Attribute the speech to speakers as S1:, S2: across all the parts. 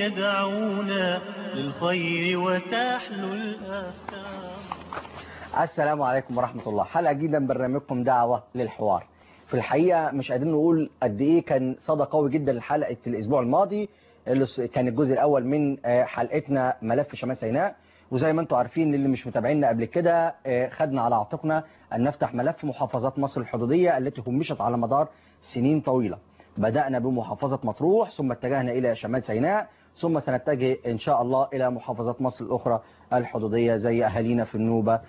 S1: يدعونا للخير وتحلو الآثار
S2: السلام عليكم ورحمة الله حلقة جديدة من برنامجكم دعوة للحوار في الحقيقة مش قادرين نقول قد ايه كان صدى قوي جدا لحلقة الاسبوع الماضي اللي كان الجزء الاول من حلقتنا ملف شمال سيناء وزي ما انتم عارفين اللي مش متابعينا قبل كده خدنا على عاتقنا ان نفتح ملف محافظات مصر الحدودية التي همشت على مدار سنين طويلة بدأنا بمحافظة مطروح ثم اتجهنا الى شمال سيناء ثم سنتجه ان شاء الله الى محافظات مصر الاخرى الحدودية زي اهالينا في النوبة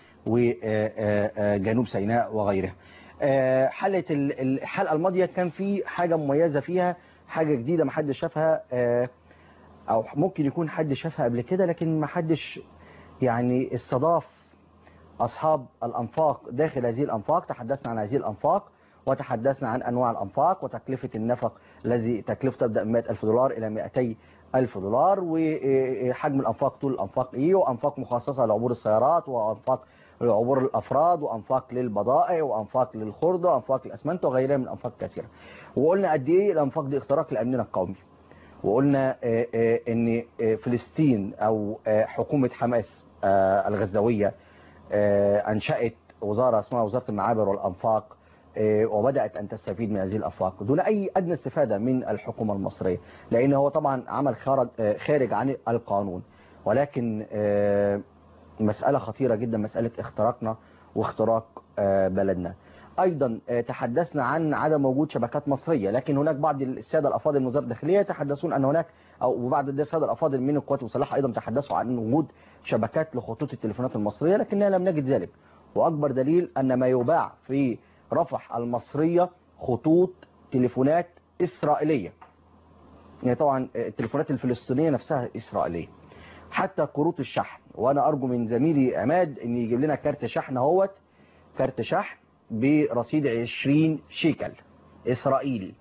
S2: وجنوب سيناء وغيرها حلقة الحلقة الماضية كان في حاجة مميزة فيها حاجة جديدة ما حدش شافها او ممكن يكون حد شافها قبل كده لكن ما حدش يعني استضاف اصحاب الانفاق داخل هذه الانفاق تحدثنا عن هذه الانفاق وتحدثنا عن انواع الانفاق وتكلفة النفق الذي تكلفته تبدأ من 100000 دولار الى 200 ألف دولار وحجم الأنفاق طول الأنفاق إيه وأنفاق مخصصة لعبور السيارات وأنفاق لعبور الأفراد وأنفاق للبضائع وأنفاق للخردة وأنفاق الأسمنت وغيرها من أنفاق كثيرة وقلنا قد إيه الأنفاق دي اختراق لأمننا القومي وقلنا ان فلسطين او حكومة حماس الغزاوية انشأت وزارة اسمها وزارة المعابر والانفاق وبدأت ان تستفيد من هذه الانفاق دون اي ادنى استفادة من الحكومة المصرية لان هو طبعا عمل خارج, خارج عن القانون ولكن مسألة خطيرة جدا مسألة اختراقنا واختراق بلدنا ايضا تحدثنا عن عدم وجود شبكات مصرية لكن هناك بعض السادة الافاضل من وزارة الداخلية يتحدثون ان هناك او بعض السادة الافاضل من القوات المسلحة ايضا تحدثوا عن وجود شبكات لخطوط التليفونات المصرية لكننا لم نجد ذلك واكبر دليل ان ما يباع في رفح المصرية خطوط تليفونات اسرائيلية يعني طبعا التليفونات الفلسطينية نفسها اسرائيلية حتى كروت الشحن وانا ارجو من زميلي عماد ان يجيب لنا كارت شحن اهوت كارت شحن برصيد 20 شيكل إسرائيلي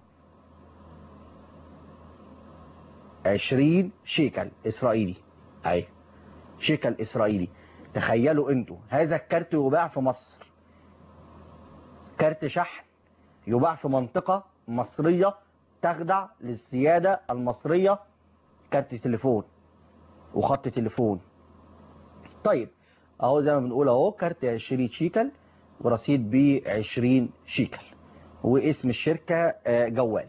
S2: 20 شيكل إسرائيلي أي شيكل إسرائيلي تخيلوا انتوا هذا الكارت يباع في مصر كارت شحن يباع في منطقة مصرية تخضع للسيادة المصرية كارت تليفون وخط تليفون طيب اهو زي ما بنقول اهو كارت 20 شيكل ورصيد ب 20 شيكل واسم الشركة جوال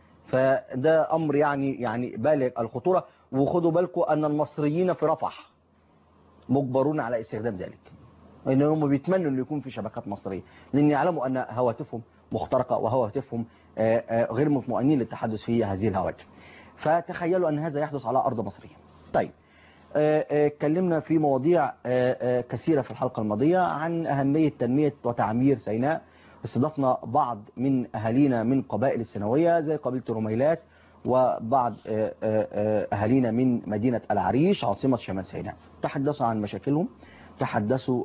S2: فده امر يعني يعني بالغ الخطورة وخدوا بالكم ان المصريين في رفح مجبرون على استخدام ذلك لانهم بيتمنوا انه يكون في شبكات مصرية لان يعلموا ان هواتفهم مخترقة وهواتفهم غير مطمئنين للتحدث في هذه الهواتف فتخيلوا ان هذا يحدث على ارض مصرية طيب اتكلمنا في مواضيع كثيرة في الحلقة الماضية عن أهمية تنمية وتعمير سيناء استضفنا بعض من أهالينا من قبائل السنوية زي قبيلة الرميلات وبعض أهالينا من مدينة العريش عاصمة شمال سيناء تحدثوا عن مشاكلهم تحدثوا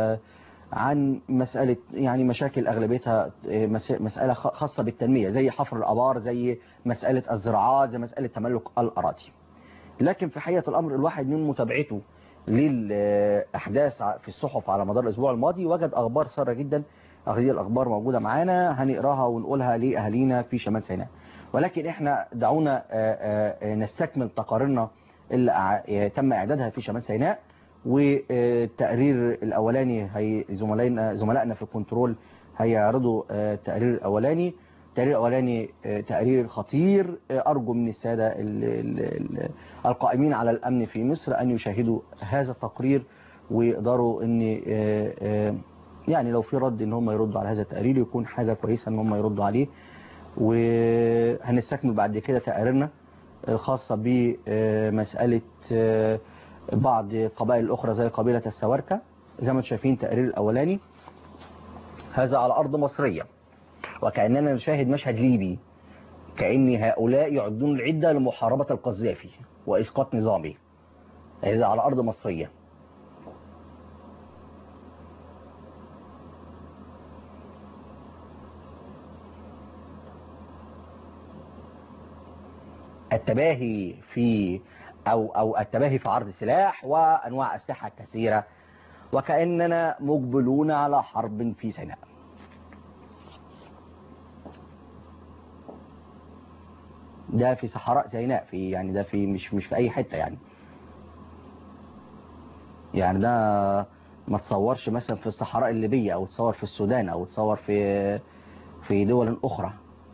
S2: عن مسألة يعني مشاكل أغلبيتها مسألة خاصة بالتنمية زي حفر الأبار زي مسألة الزراعات زي مسألة تملك الأراضي لكن في حقيقة الأمر الواحد من متابعته للأحداث في الصحف على مدار الأسبوع الماضي وجد أخبار سارة جدا هذه الأخبار موجودة معانا هنقراها ونقولها لأهالينا في شمال سيناء ولكن احنا دعونا نستكمل تقاريرنا اللي تم إعدادها في شمال سيناء والتقرير الأولاني هي زملائنا زملائنا في الكنترول هيعرضوا التقرير الأولاني التقرير الأولاني تقرير خطير أرجو من السادة القائمين على الأمن في مصر أن يشاهدوا هذا التقرير ويقدروا أن يعني لو في رد ان هم يردوا على هذا التقرير يكون حاجة كويسة ان هم يردوا عليه وهنستكمل بعد كده تقاريرنا الخاصة بمسألة بعض قبائل الأخرى زي قبيلة السواركة زي ما انتم شايفين التقرير الأولاني هذا على أرض مصرية وكأننا نشاهد مشهد ليبي كأن هؤلاء يعدون العدة لمحاربة القذافي وإسقاط نظامه هذا على أرض مصرية التباهي في أو, أو التباهي في عرض سلاح وأنواع أسلحة كثيرة وكأننا مقبلون على حرب في سيناء ده في صحراء سيناء في يعني ده في مش مش في اي حته يعني يعني ده ما تصورش مثلا في الصحراء الليبيه او تصور في السودان او تصور في في دول اخرى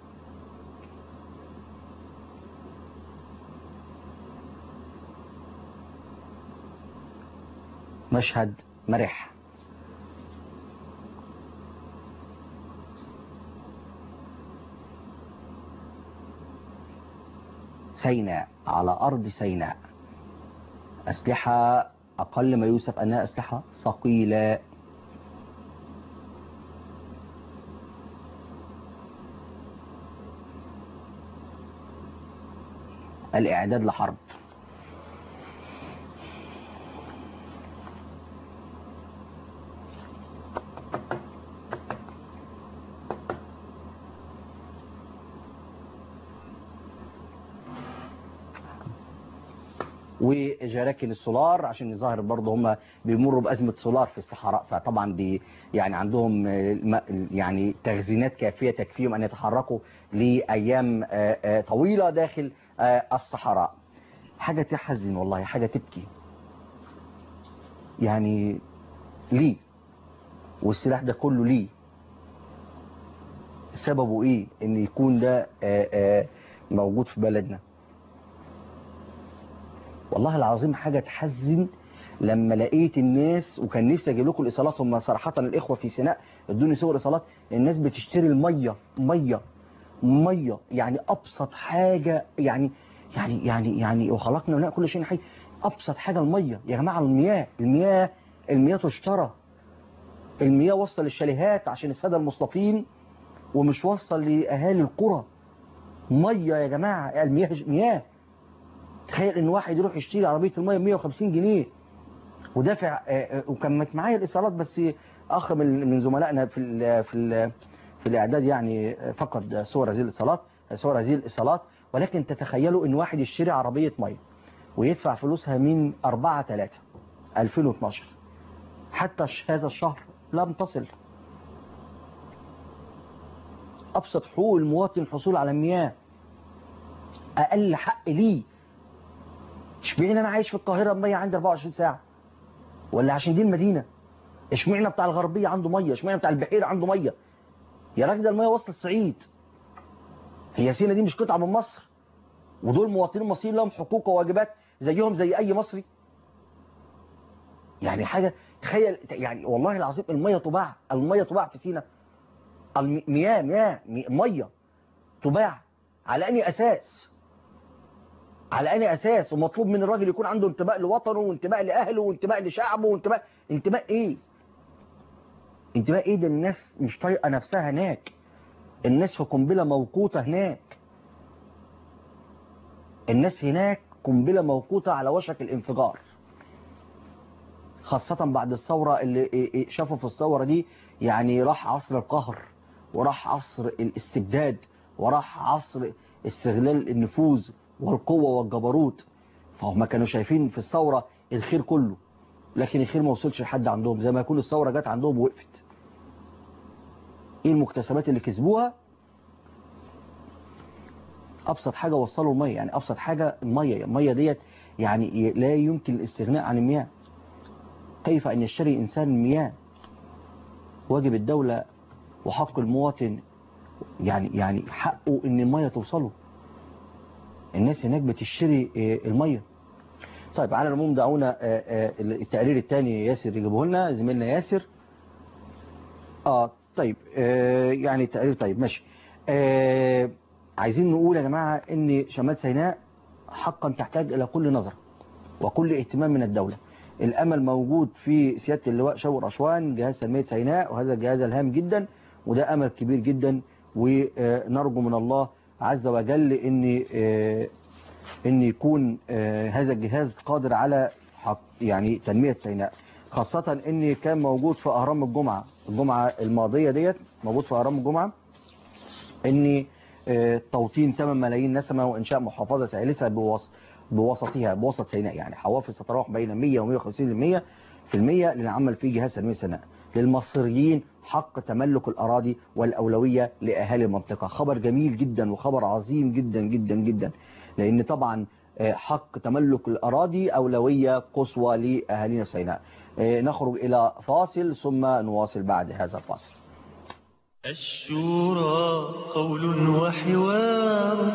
S2: مشهد مرح سيناء على أرض سيناء أسلحة أقل ما يوصف أنها أسلحة ثقيلة الإعداد لحرب وجراكن السولار عشان يظهر برضه هم بيمروا بأزمة سولار في الصحراء فطبعا دي يعني عندهم الم- يعني تخزينات كافية تكفيهم أن يتحركوا لأيام آه، آه، طويلة داخل آه، الصحراء حاجة تحزن والله حاجة تبكي يعني ليه والسلاح ده كله ليه سببه ايه ان يكون ده آه، آه، موجود في بلدنا والله العظيم حاجة تحزن لما لقيت الناس وكان نفسي اجيب لكم الايصالات هم صراحة الاخوة في سيناء ادوني صور ايصالات الناس بتشتري المية مية مية يعني ابسط حاجة يعني يعني يعني يعني وخلقنا ونلاقي كل شيء حي ابسط حاجة المية يا جماعة المياه المياه المياه تشترى المياه وصل للشاليهات عشان السادة المصطفين ومش وصل لأهالي القرى مية يا جماعة المياه مياه تخيل ان واحد يروح يشتري عربية المية ب 150 جنيه ودافع آه، آه، وكانت معايا الايصالات بس اخ من من زملائنا في ال في ال في الاعداد يعني آه، فقد صور هذه الايصالات صور هذه الايصالات ولكن تتخيلوا ان واحد يشتري عربية مية ويدفع فلوسها من 4 3 2012 حتى ش- هذا الشهر لم تصل ابسط حقوق المواطن الحصول على المياه اقل حق ليه اشمعنى انا عايش في القاهره الميه عندي 24 ساعه ولا عشان دي المدينه اشمعنى بتاع الغربيه عنده ميه اشمعنى بتاع البحيره عنده ميه يا راجل ده الميه وصل الصعيد هي سينا دي مش قطعه من مصر ودول مواطنين مصريين لهم حقوق وواجبات زيهم زي اي مصري يعني حاجه تخيل يعني والله العظيم الميه تباع الميه تباع في سينا المياه مياه مي- ميه تباع على اني اساس على اني اساس ومطلوب من الراجل يكون عنده انتماء لوطنه وانتماء لاهله وانتماء لشعبه وانتماء انتماء ايه انتماء ايه ده الناس مش طايقه نفسها هناك الناس في قنبله موقوته هناك الناس هناك قنبله موقوته على وشك الانفجار خاصة بعد الثورة اللي إيه إيه شافوا في الثورة دي يعني راح عصر القهر وراح عصر الاستبداد وراح عصر استغلال النفوذ والقوة والجبروت فهم كانوا شايفين في الثورة الخير كله لكن الخير ما وصلش لحد عندهم زي ما يكون الثورة جت عندهم ووقفت ايه المكتسبات اللي كسبوها ابسط حاجة وصلوا المية يعني ابسط حاجة المية المية ديت يعني لا يمكن الاستغناء عن المياه كيف أن يشتري إنسان المياه واجب الدولة وحق المواطن يعني يعني حقه ان المية توصله الناس هناك بتشتري آه، المية طيب على العموم دعونا آه، آه، التقرير الثاني ياسر يجيبه لنا زميلنا ياسر اه طيب آه يعني تقرير طيب ماشي آه عايزين نقول يا جماعة ان شمال سيناء حقا تحتاج الى كل نظر وكل اهتمام من الدولة الامل موجود في سيادة اللواء شوقي رشوان جهاز تنمية سيناء وهذا الجهاز الهام جدا وده امل كبير جدا ونرجو من الله عز وجل ان آه، ان يكون آه، هذا الجهاز قادر على حق يعني تنمية سيناء خاصة ان كان موجود في اهرام الجمعة الجمعة الماضية ديت موجود في اهرام الجمعة ان آه، توطين 8 ملايين نسمة وانشاء محافظة ثالثة بوسط بوسطها بوسط سيناء يعني حوافز تتراوح بين 100 و 150 في المية للعمل في جهاز تنمية سيناء للمصريين حق تملك الأراضي والأولوية لأهالي المنطقة خبر جميل جدا وخبر عظيم جدا جدا جدا لأن طبعا آه، حق تملك الأراضي أولوية قصوى لأهالينا في سيناء آه، نخرج إلى فاصل ثم نواصل بعد هذا الفاصل
S1: الشورى قول وحوار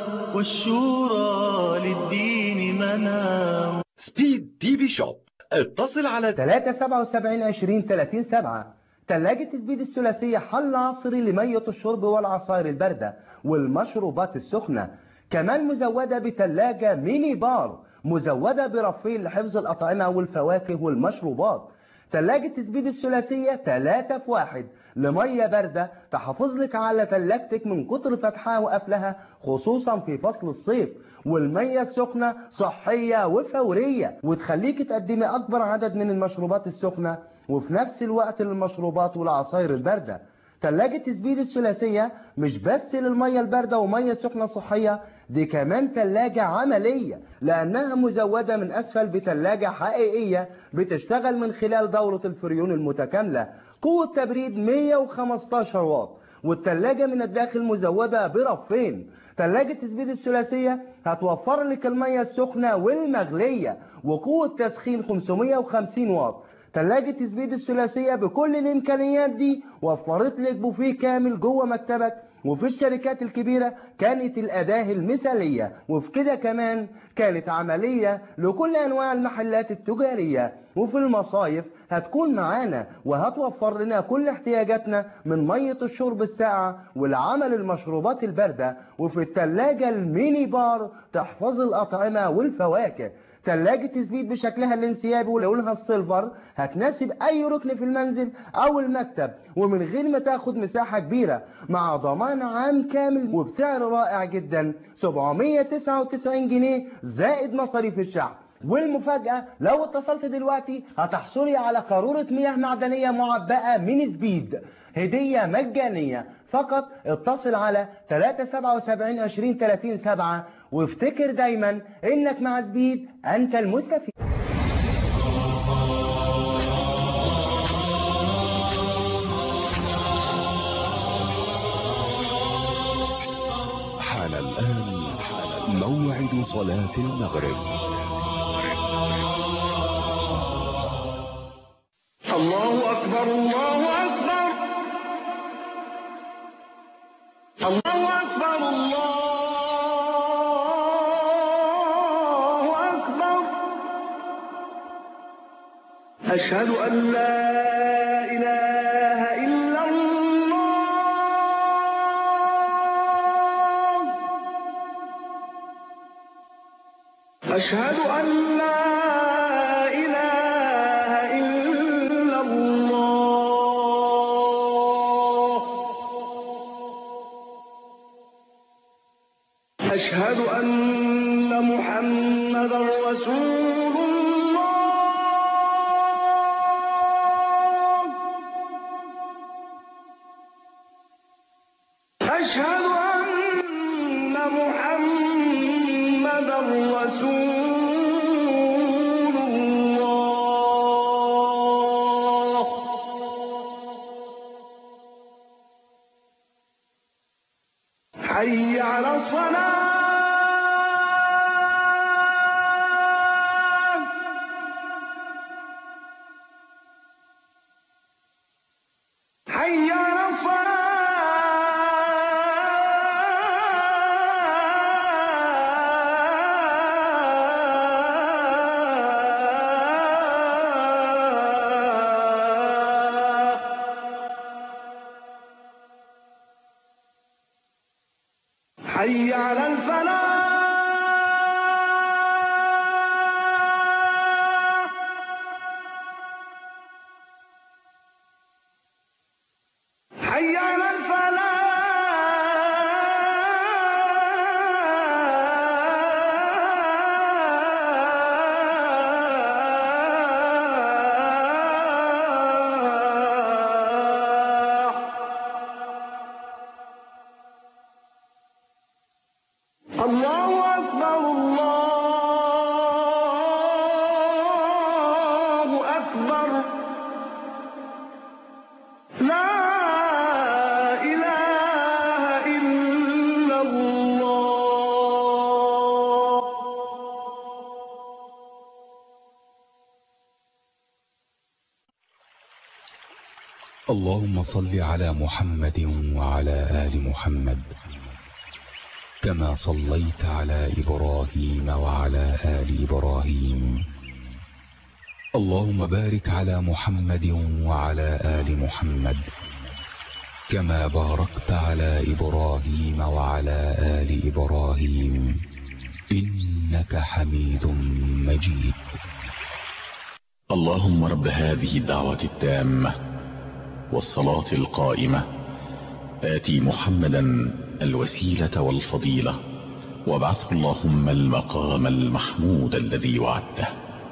S1: والشورى للدين منام
S3: سبيد تي في شوب اتصل على
S4: 377 20 30 7 ثلاجة سبيد الثلاثية حل عصري لمية الشرب والعصائر الباردة والمشروبات السخنة كمان مزودة بثلاجة ميني بار مزودة برفين لحفظ الأطعمة والفواكه والمشروبات ثلاجة سبيد الثلاثية 3 في 1 لمية باردة تحافظ لك على ثلاجتك من كتر فتحها وقفلها خصوصا في فصل الصيف والمية السخنة صحية وفورية وتخليك تقدمي أكبر عدد من المشروبات السخنة وفي نفس الوقت للمشروبات والعصائر الباردة ثلاجة سبيد الثلاثية مش بس للمية الباردة ومية سخنة صحية دي كمان ثلاجة عملية لأنها مزودة من أسفل بثلاجة حقيقية بتشتغل من خلال دورة الفريون المتكاملة قوة تبريد 115 واط والثلاجة من الداخل مزودة برفين ثلاجة سبيد الثلاثية هتوفر لك المية السخنة والمغلية وقوة تسخين 550 واط ثلاجة سبيد الثلاثية بكل الإمكانيات دي وفرت لك بوفيه كامل جوه مكتبك وفي الشركات الكبيرة كانت الأداة المثالية وفي كده كمان كانت عملية لكل أنواع المحلات التجارية وفي المصايف هتكون معانا وهتوفر لنا كل احتياجاتنا من مية الشرب الساقعة والعمل المشروبات الباردة وفي الثلاجة الميني بار تحفظ الأطعمة والفواكه ثلاجة سبيد بشكلها الانسيابي ولونها السيلفر هتناسب أي ركن في المنزل أو المكتب ومن غير ما تاخد مساحة كبيرة مع ضمان عام كامل وبسعر رائع جدا 799 جنيه زائد مصاريف الشحن والمفاجأة لو اتصلت دلوقتي هتحصلي على قارورة مياه معدنية معبأة من سبيد هدية مجانية فقط اتصل على 377 20 30 7 وافتكر دايما انك مع سبيد انت المستفيد
S3: حان الآن موعد صلاة المغرب
S5: الله أكبر الله أكبر الله أكبر الله أكبر أشهد أن لا إله إلا الله أشهد أن لا إله إلا الله أشهد أن محمدا رسول الله أشهد أن محمدا رسول الله حي على الصلاة حي على الصلاة حي على الفلاح حي على الفلاح الله أكبر الله أكبر
S3: اللهم صل على محمد وعلى آل محمد كما صليت على إبراهيم وعلى آل إبراهيم اللهم بارك على محمد وعلى آل محمد كما باركت على إبراهيم وعلى آل إبراهيم إنك حميد مجيد
S6: اللهم رب هذه الدعوة التامة والصلاة القائمة آتي محمدا الوسيلة والفضيلة وابعثه اللهم المقام المحمود الذي وعدته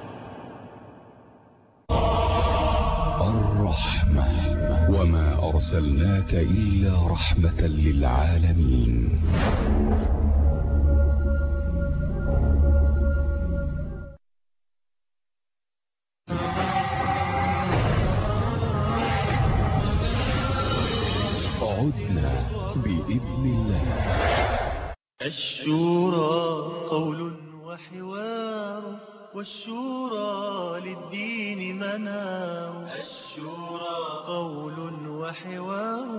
S3: الرحمة وما أرسلناك إلا رحمة للعالمين عدنا بإذن الله
S1: الشورى قول وحوار والشورى للدين منار الشورى قول وحوار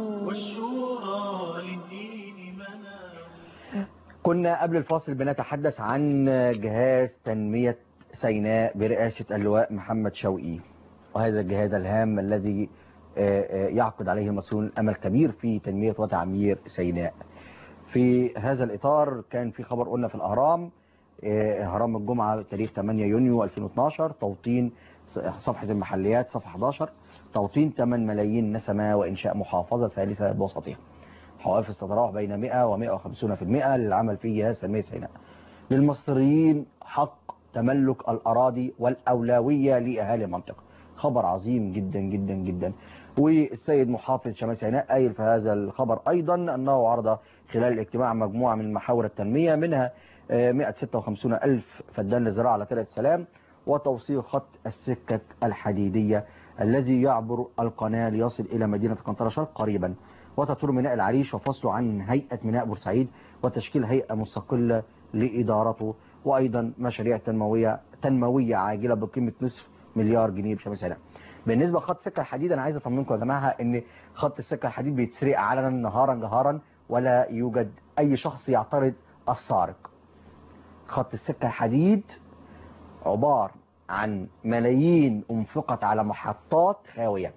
S1: والشورى للدين منار
S2: كنا قبل الفاصل بنتحدث عن جهاز تنمية سيناء برئاسة اللواء محمد شوقي وهذا الجهاز الهام الذي آه، آه، يعقد عليه المسؤولون أمل كبير في تنمية وتعمير سيناء في هذا الإطار كان في خبر قلنا في الأهرام آه، أهرام الجمعة تاريخ 8 يونيو 2012 توطين صفحة المحليات صفحة 11 توطين 8 ملايين نسمة وإنشاء محافظة ثالثة بوسطها حوافز تتراوح بين 100 و 150% للعمل في جهاز تنمية سيناء للمصريين حق تملك الأراضي والأولوية لأهالي المنطقة خبر عظيم جدا جدا جدا والسيد محافظ شمال سيناء قايل في هذا الخبر أيضا أنه عرض خلال الاجتماع مجموعة من محاور التنمية منها آه، 156 ألف فدان للزراعة على تلة السلام وتوصيل خط السكك الحديدية الذي يعبر القناة ليصل إلى مدينة قنطرة شرق قريبا وتطوير ميناء العريش وفصله عن هيئة ميناء بورسعيد وتشكيل هيئة مستقلة لإدارته وأيضا مشاريع تنموية تنموية عاجلة بقيمة نصف مليار جنيه بشمال سيناء بالنسبة لخط السكة الحديد أنا عايز أطمنكم يا جماعة إن خط السكة الحديد بيتسرق علنا نهارا جهارا ولا يوجد أي شخص يعترض السارق خط السكة الحديد عبارة عن ملايين انفقت على محطات خاوية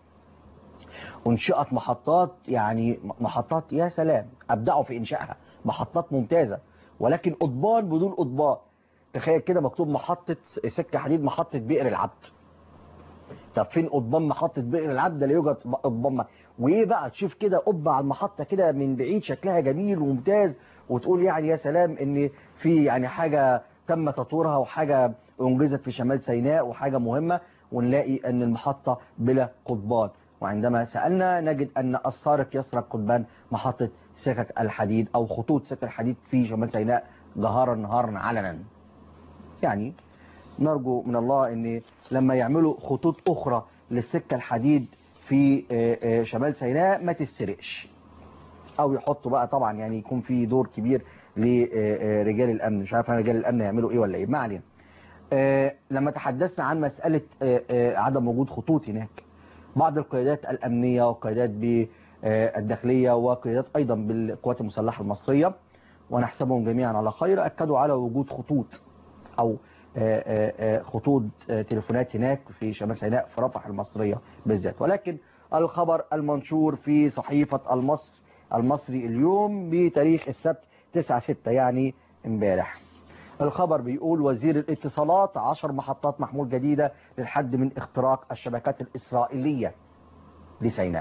S2: انشئت محطات يعني محطات يا سلام ابدعوا في انشائها محطات ممتازة ولكن قضبان بدون قضبان تخيل كده مكتوب محطة سكة حديد محطة بئر العبد طب فين قضبان محطة بئر العبد لا يوجد قضبان وايه بقى تشوف كده قبة على المحطة كده من بعيد شكلها جميل وممتاز وتقول يعني يا سلام ان في يعني حاجة تم تطويرها وحاجة انجزت في شمال سيناء وحاجة مهمة ونلاقي ان المحطة بلا قضبان وعندما سألنا نجد ان السارق يسرق قضبان محطة سكك الحديد او خطوط سكك الحديد في شمال سيناء جهارا نهارا علنا يعني نرجو من الله ان لما يعملوا خطوط اخرى للسكة الحديد في آه، آه، شمال سيناء ما تسرقش او يحطوا بقى طبعا يعني يكون في دور كبير لرجال الامن مش عارف أنا رجال الامن يعملوا ايه ولا ايه ما علينا آه، لما تحدثنا عن مسألة آه، آه، عدم وجود خطوط هناك بعض القيادات الأمنية وقيادات بالداخلية وقيادات أيضا بالقوات المسلحة المصرية ونحسبهم جميعا على خير أكدوا على وجود خطوط أو آه، آه، آه، خطوط آه، تليفونات هناك في شمال سيناء في رفح المصرية بالذات ولكن الخبر المنشور في صحيفة المصر المصري اليوم بتاريخ السبت 9 6 يعني امبارح الخبر بيقول وزير الاتصالات عشر محطات محمول جديدة للحد من اختراق الشبكات الإسرائيلية لسيناء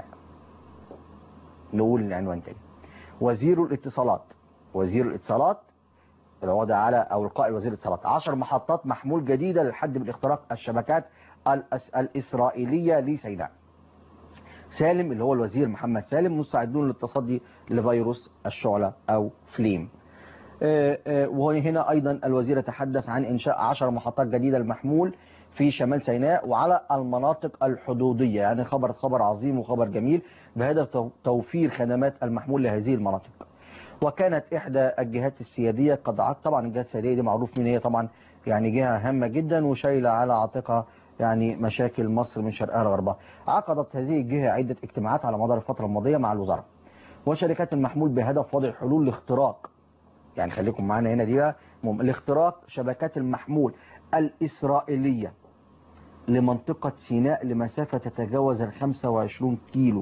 S2: نقول العنوان تاني وزير الاتصالات وزير الاتصالات الوضع على او القائل وزير الاتصالات 10 محطات محمول جديدة للحد من اختراق الشبكات الأس- الإسرائيلية لسيناء سالم اللي هو الوزير محمد سالم مستعدون للتصدي لفيروس الشعلة او فليم آه، آه، وهنا ايضا الوزير تحدث عن انشاء 10 محطات جديدة للمحمول في شمال سيناء وعلى المناطق الحدودية يعني خبر خبر عظيم وخبر جميل بهدف تو- توفير خدمات المحمول لهذه المناطق وكانت إحدى الجهات السيادية قد عد طبعا الجهات السيادية دي معروف مين هي طبعا يعني جهة هامة جدا وشايلة على عاتقها يعني مشاكل مصر من شرقها لغربها عقدت هذه الجهة عدة اجتماعات على مدار الفترة الماضية مع الوزارة وشركات المحمول بهدف وضع حلول لاختراق يعني خليكم معانا هنا دي بقى مهم. لاختراق شبكات المحمول الإسرائيلية لمنطقة سيناء لمسافة تتجاوز ال 25 كيلو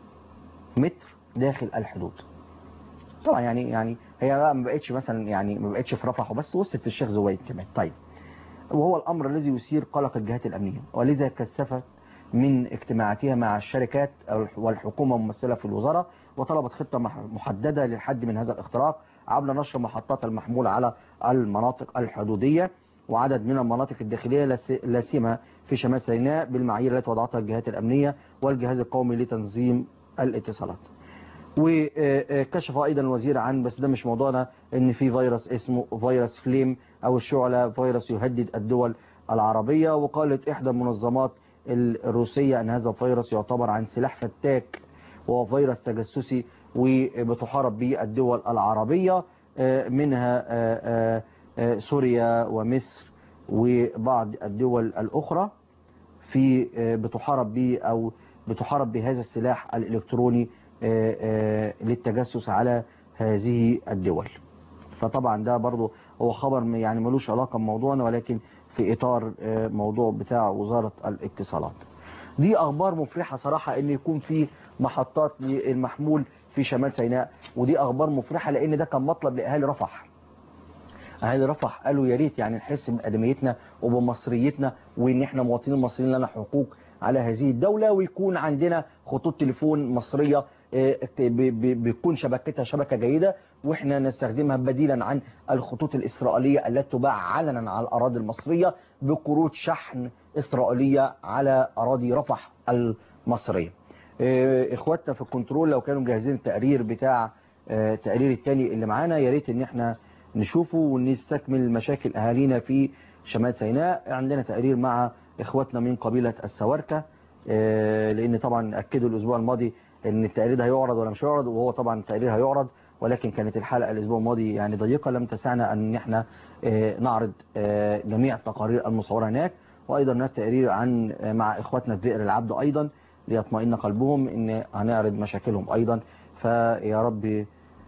S2: متر داخل الحدود طبعا يعني يعني هي بقى ما بقتش مثلا يعني ما بقتش في رفح وبس وصلت الشيخ زويد كمان طيب وهو الأمر الذي يثير قلق الجهات الأمنية ولذا كثفت من اجتماعاتها مع الشركات والحكومة ممثلة في الوزارة وطلبت خطة مح- محددة للحد من هذا الاختراق عبر نشر محطات المحمول على المناطق الحدودية وعدد من المناطق الداخلية لا س- لا سيما في شمال سيناء بالمعايير التي وضعتها الجهات الأمنية والجهاز القومي لتنظيم الاتصالات وكشف ايضا الوزير عن بس ده مش موضوعنا ان في فيروس اسمه فيروس فليم او الشعلة فيروس يهدد الدول العربية وقالت احدى المنظمات الروسية ان هذا الفيروس يعتبر عن سلاح فتاك وهو فيروس تجسسي وبتحارب به الدول العربية آه، منها آه، آه، آه، سوريا ومصر وبعض الدول الأخرى في آه، بتحارب به أو بتحارب بهذا السلاح الإلكتروني آه، آه، للتجسس على هذه الدول فطبعا ده برضو هو خبر م- يعني ملوش علاقة بموضوعنا ولكن في إطار آه، موضوع بتاع وزارة الاتصالات دي أخبار مفرحة صراحة إن يكون في محطات للمحمول في شمال سيناء ودي أخبار مفرحة لأن ده كان مطلب لأهالي رفح اهالي رفح قالوا يا ريت يعني نحس بادميتنا وبمصريتنا وان احنا مواطنين مصريين لنا حقوق على هذه الدولة ويكون عندنا خطوط تليفون مصرية آه، ب- ب- بتكون شبكتها شبكة جيدة واحنا نستخدمها بديلا عن الخطوط الإسرائيلية التي تباع علنا على الأراضي المصرية بكروت شحن إسرائيلية على أراضي رفح المصرية آه، اخواتنا في الكنترول لو كانوا مجهزين التقرير بتاع آه، التقرير التاني اللي معانا يا ريت ان احنا نشوفه ونستكمل مشاكل اهالينا في شمال سيناء عندنا تقرير مع اخواتنا من قبيلة السواركة آه، لان طبعا اكدوا الاسبوع الماضي ان التقرير ده هيعرض ولا مش هيعرض وهو طبعا التقرير هيعرض ولكن كانت الحلقة الاسبوع الماضي يعني ضيقة لم تسعنا ان احنا آه، نعرض آه، جميع التقارير المصورة هناك وايضا هناك تقرير عن آه، مع اخواتنا في بئر العبد ايضا ليطمئن قلبهم ان هنعرض مشاكلهم ايضا فيا رب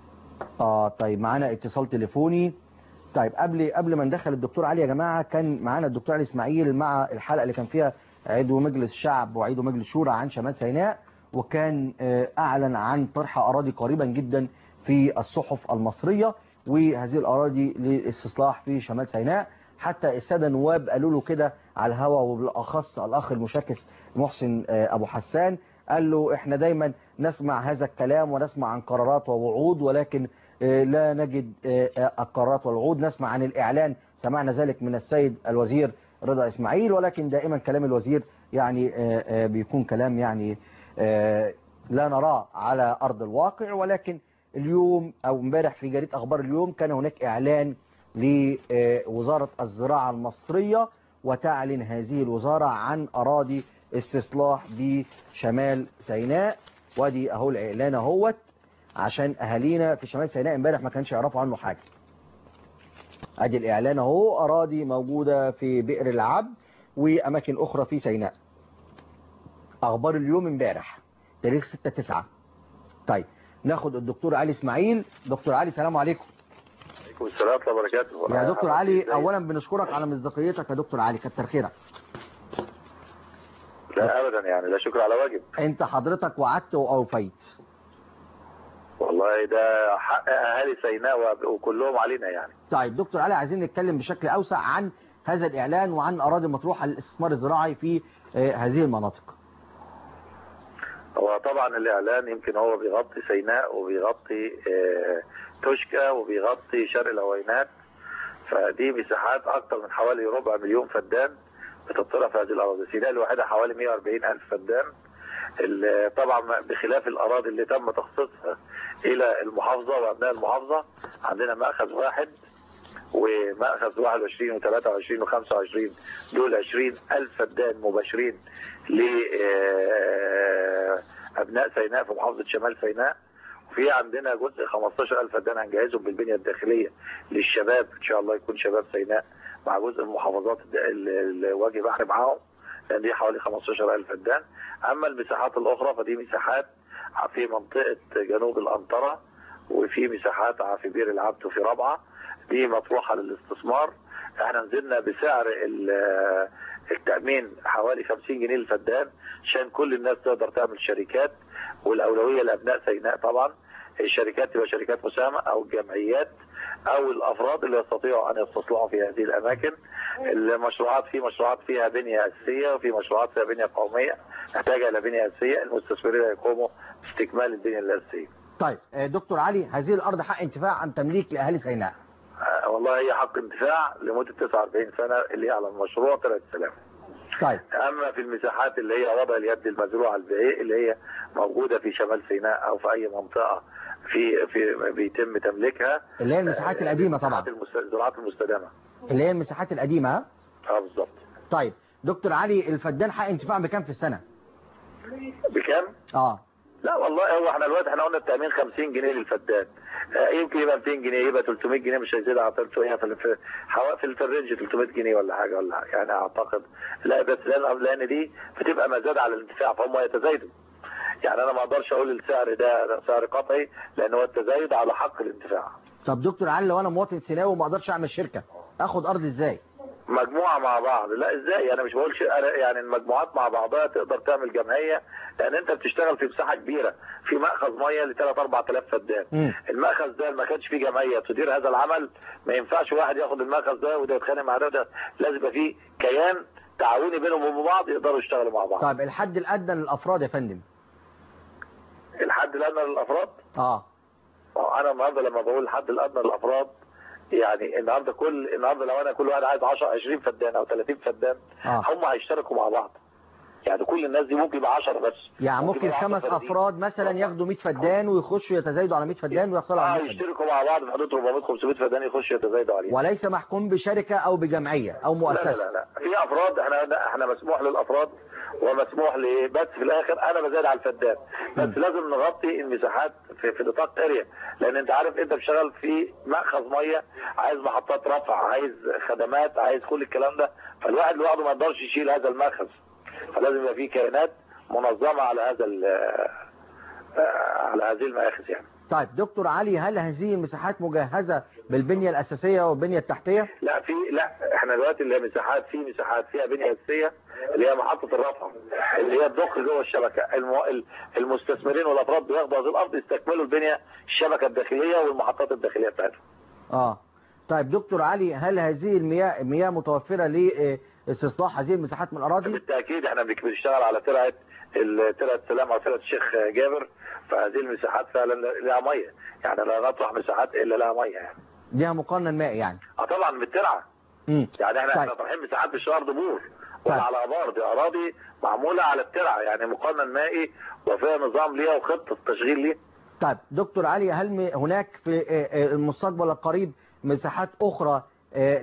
S2: اه طيب معانا اتصال تليفوني طيب قبل قبل ما ندخل الدكتور علي يا جماعه كان معانا الدكتور علي اسماعيل مع الحلقه اللي كان فيها عضو مجلس الشعب وعضو مجلس شورى عن شمال سيناء وكان آه، اعلن عن طرح اراضي قريبا جدا في الصحف المصريه وهذه الاراضي للاستصلاح في شمال سيناء حتى الساده النواب قالوا له كده على الهوا وبالاخص الاخ المشاكس محسن آه، ابو حسان قال له احنا دايما نسمع هذا الكلام ونسمع عن قرارات ووعود ولكن آه، لا نجد آه، آه، القرارات والوعود نسمع عن الإعلان سمعنا ذلك من السيد الوزير رضا إسماعيل ولكن دائما كلام الوزير يعني آه، آه، بيكون كلام يعني آه، لا نراه على أرض الواقع ولكن اليوم أو امبارح في جريدة أخبار اليوم كان هناك إعلان لوزارة الزراعة المصرية وتعلن هذه الوزارة عن أراضي استصلاح بشمال سيناء وادي أهو الإعلان اهوت عشان اهالينا في شمال سيناء امبارح ما كانش يعرفوا عنه حاجه ادي الاعلان اهو اراضي موجوده في بئر العبد واماكن اخرى في سيناء اخبار اليوم امبارح تاريخ 6 9 طيب ناخد الدكتور علي اسماعيل دكتور علي سلام عليكم
S7: عليكم السلام ورحمه الله وبركاته
S2: يا دكتور علي اولا بنشكرك على مصداقيتك يا دكتور علي كتر خيرك
S7: لا ابدا يعني لا شكر على واجب
S2: انت حضرتك وعدت واوفيت
S7: والله ده حق اهالي سيناء وب- وكلهم علينا يعني
S2: طيب دكتور علي عايزين نتكلم بشكل اوسع عن هذا الاعلان وعن اراضي مطروحه للاستثمار الزراعي في آه، هذه المناطق
S7: هو طبعا الاعلان يمكن هو بيغطي سيناء وبيغطي آه، توشكا وبيغطي شرق العوينات فدي مساحات اكثر من حوالي ربع مليون فدان بتطلع في هذه الاراضي سيناء الواحده حوالي 140 الف فدان ال- طبعا بخلاف الاراضي اللي تم تخصيصها الى المحافظه وابناء المحافظه عندنا ماخذ واحد ومأخذ 21 و23 و25 دول 20 ألف فدان مباشرين لأبناء سيناء في محافظة شمال سيناء وفي عندنا جزء 15 ألف فدان هنجهزهم بالبنية الداخلية للشباب إن شاء الله يكون شباب سيناء مع جزء من المحافظات الد- ال- ال- الوجه بحر معاهم لان دي حوالي 15000 فدان اما المساحات الاخرى فدي مساحات في منطقه جنوب الانطره وفي مساحات في بير العبد وفي رابعه دي مطروحه للاستثمار احنا نزلنا بسعر ال- التامين حوالي 50 جنيه للفدان عشان كل الناس تقدر تعمل شركات والاولويه لابناء سيناء طبعا الشركات تبقى شركات مساهمه او الجمعيات او الافراد اللي يستطيعوا ان يستصلحوا في هذه الاماكن المشروعات في مشروعات فيها بنيه اساسيه وفي مشروعات فيها بنيه قوميه محتاجه الى بنيه اساسيه المستثمرين يقوموا باستكمال البنيه الاساسيه.
S2: طيب آه، دكتور علي هذه الارض حق انتفاع ام تمليك لاهالي سيناء
S7: آه، والله هي حق انتفاع لمده 49 سنه اللي هي على المشروع 3000
S2: طيب
S7: اما في المساحات اللي هي وضع اليد المزروعه البيئيه اللي هي موجوده في شمال سيناء او في اي منطقه في في بيتم تمليكها
S2: اللي هي المساحات القديمه طبعا
S7: المساحات المست- الزراعات المستدامه
S2: اللي هي المساحات القديمه ها؟
S7: اه بالظبط
S2: طيب دكتور علي الفدان حق انتفاع بكام في السنه
S7: بكام؟
S2: اه
S7: لا والله هو احنا دلوقتي احنا قلنا التامين 50 جنيه للفدان آه، يمكن يبقى 200 جنيه يبقى 300 جنيه مش هيزيد على 300 في في حوا- في في الرينج 300 جنيه ولا حاجه ولا حاجة. يعني اعتقد لا بس لان لان دي بتبقى مزاد على الانتفاع فهم يتزايدوا يعني انا ما اقدرش اقول السعر ده ده سعر قطعي لان هو التزايد على حق الانتفاع
S2: طب دكتور علي لو انا مواطن سيناوي وما اقدرش اعمل شركه اخد ارض ازاي
S7: مجموعه مع بعض لا ازاي انا مش بقول شيء أنا يعني المجموعات مع بعضها تقدر تعمل جمعيه لان انت بتشتغل في مساحه كبيره في مأخذ ميه ل 3 4000 فدان
S2: مم.
S7: المأخذ ده ما كانش فيه جمعيه تدير هذا العمل ما ينفعش واحد ياخد المأخذ ده وده يتخانق مع ده وده لازم يبقى فيه كيان تعاوني بينهم وبين بعض يقدروا يشتغلوا مع بعض
S2: طيب الحد الادنى للافراد يا فندم
S7: الحد الادنى للافراد
S2: اه
S7: آه، انا النهارده لما بقول الحد الادنى للافراد يعني النهارده كل النهارده لو انا كل واحد عايز 10 20 فدان او 30 فدان
S2: آه.
S7: هم هيشتركوا مع بعض يعني كل الناس دي ممكن يبقى 10 بس
S2: يعني ممكن
S7: يبقى 10
S2: خمس
S7: فردين.
S2: افراد مثلا ياخدوا 100 فدان ويخشوا يتزايدوا على 100 فدان ويحصلوا
S7: اه
S2: على 100 فدان
S7: يشتركوا مع بعض في حدود 400 500 فدان يخشوا يتزايدوا عليها
S2: وليس محكوم بشركه او بجمعيه او
S7: لا
S2: مؤسسه
S7: لا لا لا في افراد احنا احنا مسموح للافراد ومسموح ل بس في الاخر انا بزاد على الفدان بس لازم نغطي المساحات في, في نطاق اريا لان انت عارف انت بتشتغل في مأخذ ميه عايز محطات رفع عايز خدمات عايز كل الكلام ده فالواحد لوحده ما يقدرش يشيل هذا المأخذ فلازم يبقى في كيانات منظمه على هذا ال- آه، على هذه المآخذ يعني
S2: طيب دكتور علي هل هذه المساحات مجهزه بالبنيه الاساسيه والبنيه التحتيه
S7: لا في لا احنا دلوقتي اللي هي مساحات في مساحات فيها بنيه اساسيه اللي هي محطه الرفع اللي هي الضخ جوه الشبكه المو... ال- المستثمرين والافراد بياخدوا هذه الارض يستكملوا البنيه الشبكه الداخليه والمحطات الداخليه بتاعتهم
S2: اه طيب دكتور علي هل هذه المياه مياه متوفره لاستصلاح هذه المساحات من الاراضي
S7: بالتاكيد احنا بنك- بنشتغل على ترعه ال- ترعه سلام او ترعه الشيخ جابر فهذه المساحات فعلا لها ميه يعني لا نطرح مساحات الا لها ميه يعني
S2: ليها مقنن مائي يعني
S7: اه طبعا بالترعه
S2: امم
S7: يعني احنا
S2: طيب.
S7: احنا طرحين مساحات مش ارض بور ولا
S2: طيب.
S7: على ابار دي اراضي معموله على الترعه يعني مقنن مائي وفيها نظام ليها وخطه تشغيل ليها
S2: طيب دكتور علي هل م- هناك في آه، آه، المستقبل القريب مساحات اخرى آه،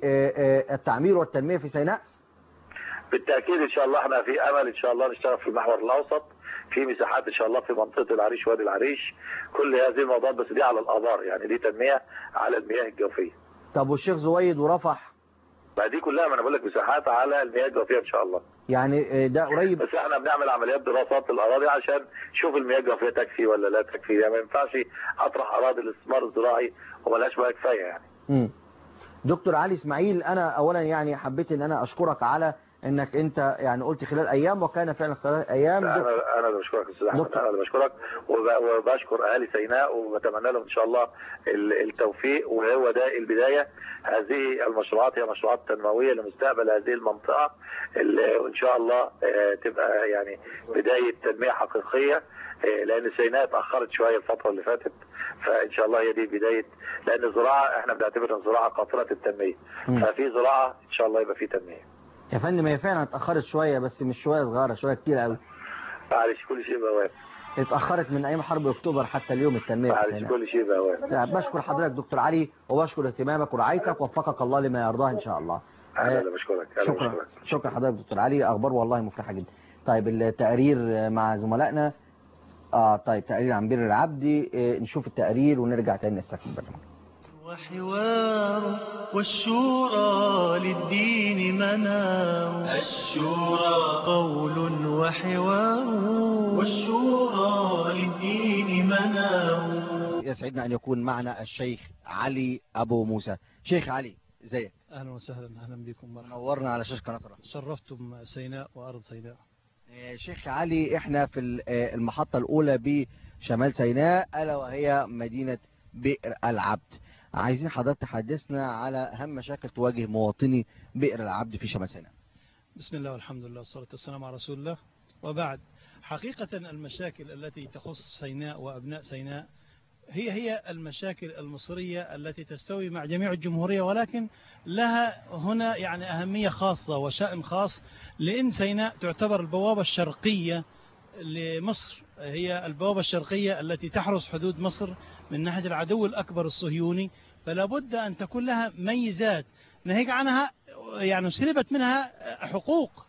S2: للتعمير والتنميه في سيناء
S7: بالتاكيد ان شاء الله احنا في امل ان شاء الله نشتغل في المحور الاوسط في مساحات ان شاء الله في منطقه العريش وادي العريش كل هذه الموضوعات بس دي على الابار يعني دي تنميه على المياه الجوفيه
S2: طب والشيخ زويد ورفح
S7: ما دي كلها ما انا بقول لك مساحات على المياه الجوفيه ان شاء الله
S2: يعني آه، ده قريب
S7: بس احنا بنعمل عمليات دراسات للاراضي عشان نشوف المياه الجوفيه تكفي ولا لا تكفي يعني ما ينفعش اطرح اراضي الاستثمار الزراعي وملهاش مياه كفايه يعني
S2: مم. دكتور علي اسماعيل انا اولا يعني حبيت ان انا اشكرك على انك انت يعني قلت خلال ايام وكان فعلا خلال ايام
S7: انا انا اللي بشكرك يا استاذ احمد
S2: دكتور.
S7: انا اللي بشكرك وب- وبشكر اهالي سيناء وبتمنى لهم ان شاء الله ال- التوفيق وهو ده البدايه هذه المشروعات هي مشروعات تنمويه لمستقبل هذه المنطقه اللي وان شاء الله آه، تبقى يعني بدايه تنميه حقيقيه آه، لان سيناء اتاخرت شويه الفتره اللي فاتت فان شاء الله هي دي بدايه لان الزراعه احنا بنعتبر الزراعه قاطره التنميه
S2: مم.
S7: ففي زراعه ان شاء الله يبقى في تنميه
S2: يا فندم هي فعلا اتاخرت شويه بس مش شويه صغيره شويه كتير قوي
S7: معلش كل شيء بأوان
S2: اتاخرت من ايام حرب اكتوبر حتى اليوم التنميه في
S7: معلش
S2: سيناء
S7: كل شيء بأوان
S2: لا، بشكر حضرتك دكتور علي وبشكر اهتمامك ورعايتك وفقك الله لما يرضاه ان شاء الله
S7: انا
S2: آه،
S7: اللي بشكرك انا
S2: شكرا
S7: بشكرك
S2: شكرا حضرتك دكتور علي اخبار والله مفرحه جدا طيب التقرير مع زملائنا اه طيب تقرير عن بير العبدي آه، نشوف التقرير ونرجع تاني نستكمل البرنامج
S1: وحوار والشورى للدين منار الشورى قول وحوار والشورى للدين منار
S2: يسعدنا أن يكون معنا الشيخ علي أبو موسى شيخ علي ازيك
S8: اهلا وسهلا اهلا بكم مرحبا
S2: نورنا على شاشة قناة الرحمة
S8: شرفتم سيناء وارض سيناء
S2: آه، شيخ علي احنا في ال- آه، المحطة الأولى بشمال سيناء ألا وهي مدينة بئر العبد عايزين حضرتك تحدثنا على أهم مشاكل تواجه مواطني بئر العبد في شمال سيناء
S8: بسم الله والحمد لله والصلاة والسلام على رسول الله وبعد حقيقة المشاكل التي تخص سيناء وأبناء سيناء هي هي المشاكل المصرية التي تستوي مع جميع الجمهورية ولكن لها هنا يعني أهمية خاصة وشأن خاص لأن سيناء تعتبر البوابة الشرقية لمصر هي البوابة الشرقية التي تحرس حدود مصر من ناحية العدو الأكبر الصهيوني فلا بد أن تكون لها ميزات ناهيك عنها يعني سلبت منها حقوق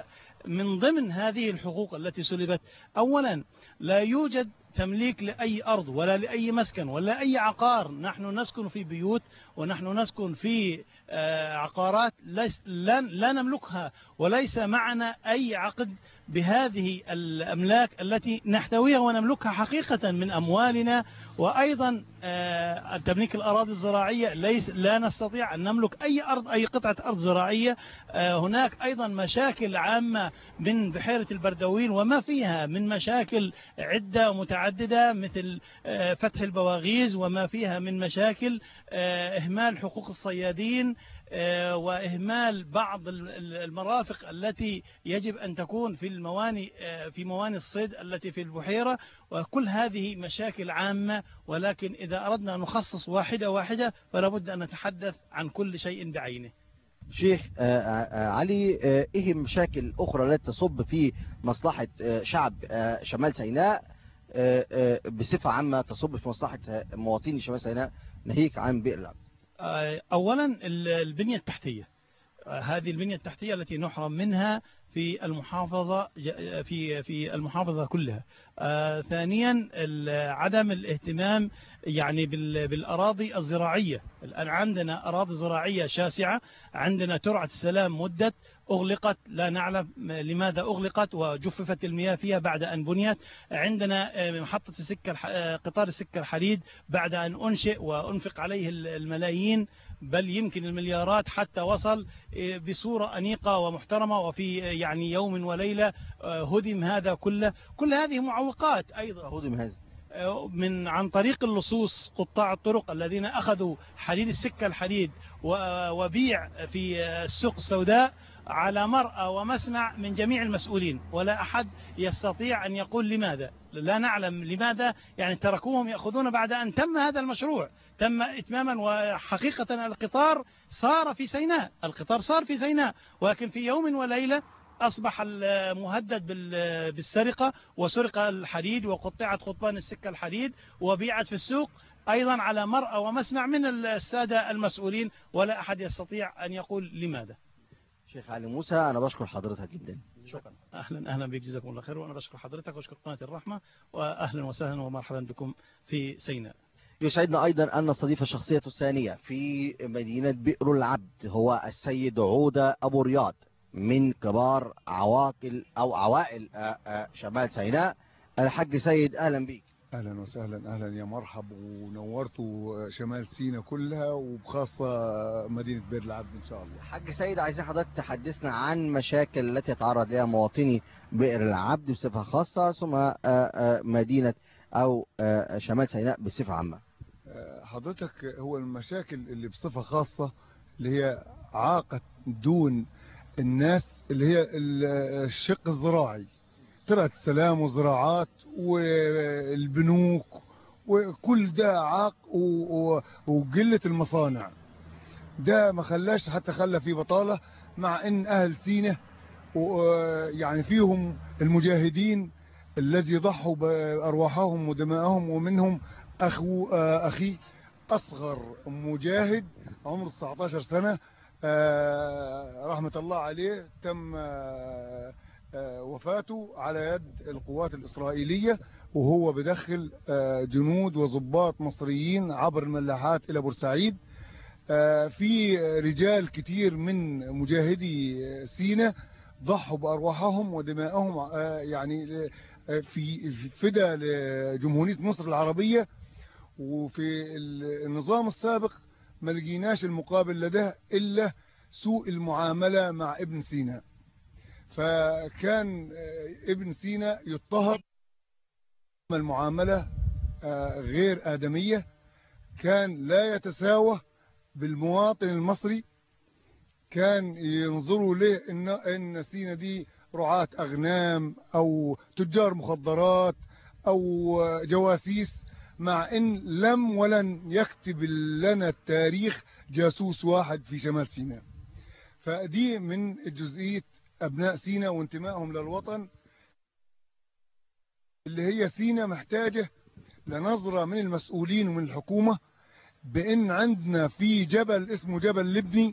S8: فمن ضمن هذه الحقوق التي سلبت أولا لا يوجد تمليك لأي أرض ولا لأي مسكن ولا أي عقار نحن نسكن في بيوت ونحن نسكن في آه، عقارات ليس لا, لا نملكها وليس معنا أي عقد بهذه الأملاك التي نحتويها ونملكها حقيقة من أموالنا وأيضا آه، تمليك الأراضي الزراعية ليس لا نستطيع أن نملك أي أرض أي قطعة أرض زراعية آه، هناك أيضا مشاكل عامة من بحيرة البردوين وما فيها من مشاكل عدة متعددة مثل آه، فتح البواغيز وما فيها من مشاكل آه، إهمال حقوق الصيادين آه، وإهمال بعض ال- ال- المرافق التي يجب أن تكون في المواني آه، في مواني الصيد التي في البحيرة وكل هذه مشاكل عامة ولكن إذا أردنا أن نخصص واحدة واحدة فلا بد أن نتحدث عن كل شيء بعينه
S2: شيخ آه، آه، علي آه، ايه المشاكل الاخرى التي تصب في مصلحة آه، شعب آه، شمال سيناء آه، آه، بصفة عامة تصب في مصلحة آه، مواطني شمال سيناء ناهيك عن بئر العبد
S8: آه، أولا ال- البنية التحتية آه، هذه البنية التحتية التي نحرم منها في المحافظة ج- في في المحافظة كلها آه، ثانيا ال- عدم الاهتمام يعني بال- بالأراضي الزراعية الآن عندنا أراضي زراعية شاسعة عندنا ترعة السلام مدت أغلقت لا نعلم لماذا أغلقت وجففت المياه فيها بعد أن بنيت عندنا آه، محطة السكة الح- آه، قطار السكة الحديد بعد أن أنشئ وأنفق عليه ال- الملايين بل يمكن المليارات حتى وصل آه، بصورة أنيقة ومحترمة وفي آه، يعني يوم وليلة آه، هدم هذا كله كل هذه معوقات أيضا
S2: هدم هذا
S8: من عن طريق اللصوص قطاع الطرق الذين أخذوا حديد السكة الحديد و- وبيع في السوق السوداء على مرأى ومسمع من جميع المسؤولين ولا أحد يستطيع أن يقول لماذا لا نعلم لماذا يعني تركوهم يأخذون بعد أن تم هذا المشروع تم إتماما وحقيقة القطار صار في سيناء القطار صار في سيناء ولكن في يوم وليلة أصبح المهدد بال- بالسرقة وسرق الحديد وقطعت قضبان السكة الحديد وبيعت في السوق أيضا على مرأى ومسمع من السادة المسؤولين ولا أحد يستطيع أن يقول لماذا
S2: شيخ علي موسى انا بشكر حضرتك جدا
S8: شكرا أهلا أهلا بك جزاكم الله خير وأنا بشكر حضرتك وأشكر قناة الرحمة وأهلا وسهلا ومرحبا بكم في سيناء
S2: يسعدنا أيضا أن نستضيف الشخصية الثانية في مدينة بئر العبد هو السيد عودة أبو رياض من كبار عواقل أو عوائل آه، آه، شمال سيناء الحاج سيد أهلا بيك
S9: اهلا وسهلا اهلا يا مرحب ونورتوا شمال سينا كلها وبخاصه مدينه بير العبد ان شاء الله
S2: حاج سيد عايزين حضرتك تحدثنا عن مشاكل التي يتعرض لها مواطني بئر العبد بصفة خاصة ثم آه، آه، مدينة أو آه، شمال سيناء بصفة عامة
S9: آه، حضرتك هو المشاكل اللي بصفه خاصه اللي هي عاقه دون الناس اللي هي ال- الشق الزراعي ترعه السلام وزراعات والبنوك وكل ده عاق و- و- وقله المصانع ده ما خلاش حتى خلى في بطاله مع ان اهل سينا يعني فيهم المجاهدين الذي ضحوا بارواحهم ودمائهم ومنهم اخو آه، اخي اصغر مجاهد عمره 19 سنه آه، رحمه الله عليه تم آه، آه، وفاته على يد القوات الإسرائيلية وهو بدخل آه، جنود وضباط مصريين عبر الملاحات إلى بورسعيد آه، في رجال كتير من مجاهدي سينا ضحوا بأرواحهم ودمائهم آه، يعني آه، في في فدا لجمهورية مصر العربية وفي النظام السابق ما لقيناش المقابل لده إلا سوء المعاملة مع ابن سينا فكان آه، ابن سينا يضطهد المعاملة آه، غير آدمية كان لا يتساوى بالمواطن المصري كان ينظروا له إن, إن سينا دي رعاة أغنام أو تجار مخدرات أو جواسيس مع إن لم ولن يكتب لنا التاريخ جاسوس واحد في شمال سيناء فدي من جزئية أبناء سينا وانتمائهم للوطن اللي هي سينا محتاجة لنظرة من المسؤولين ومن الحكومة بأن عندنا في جبل اسمه جبل لبني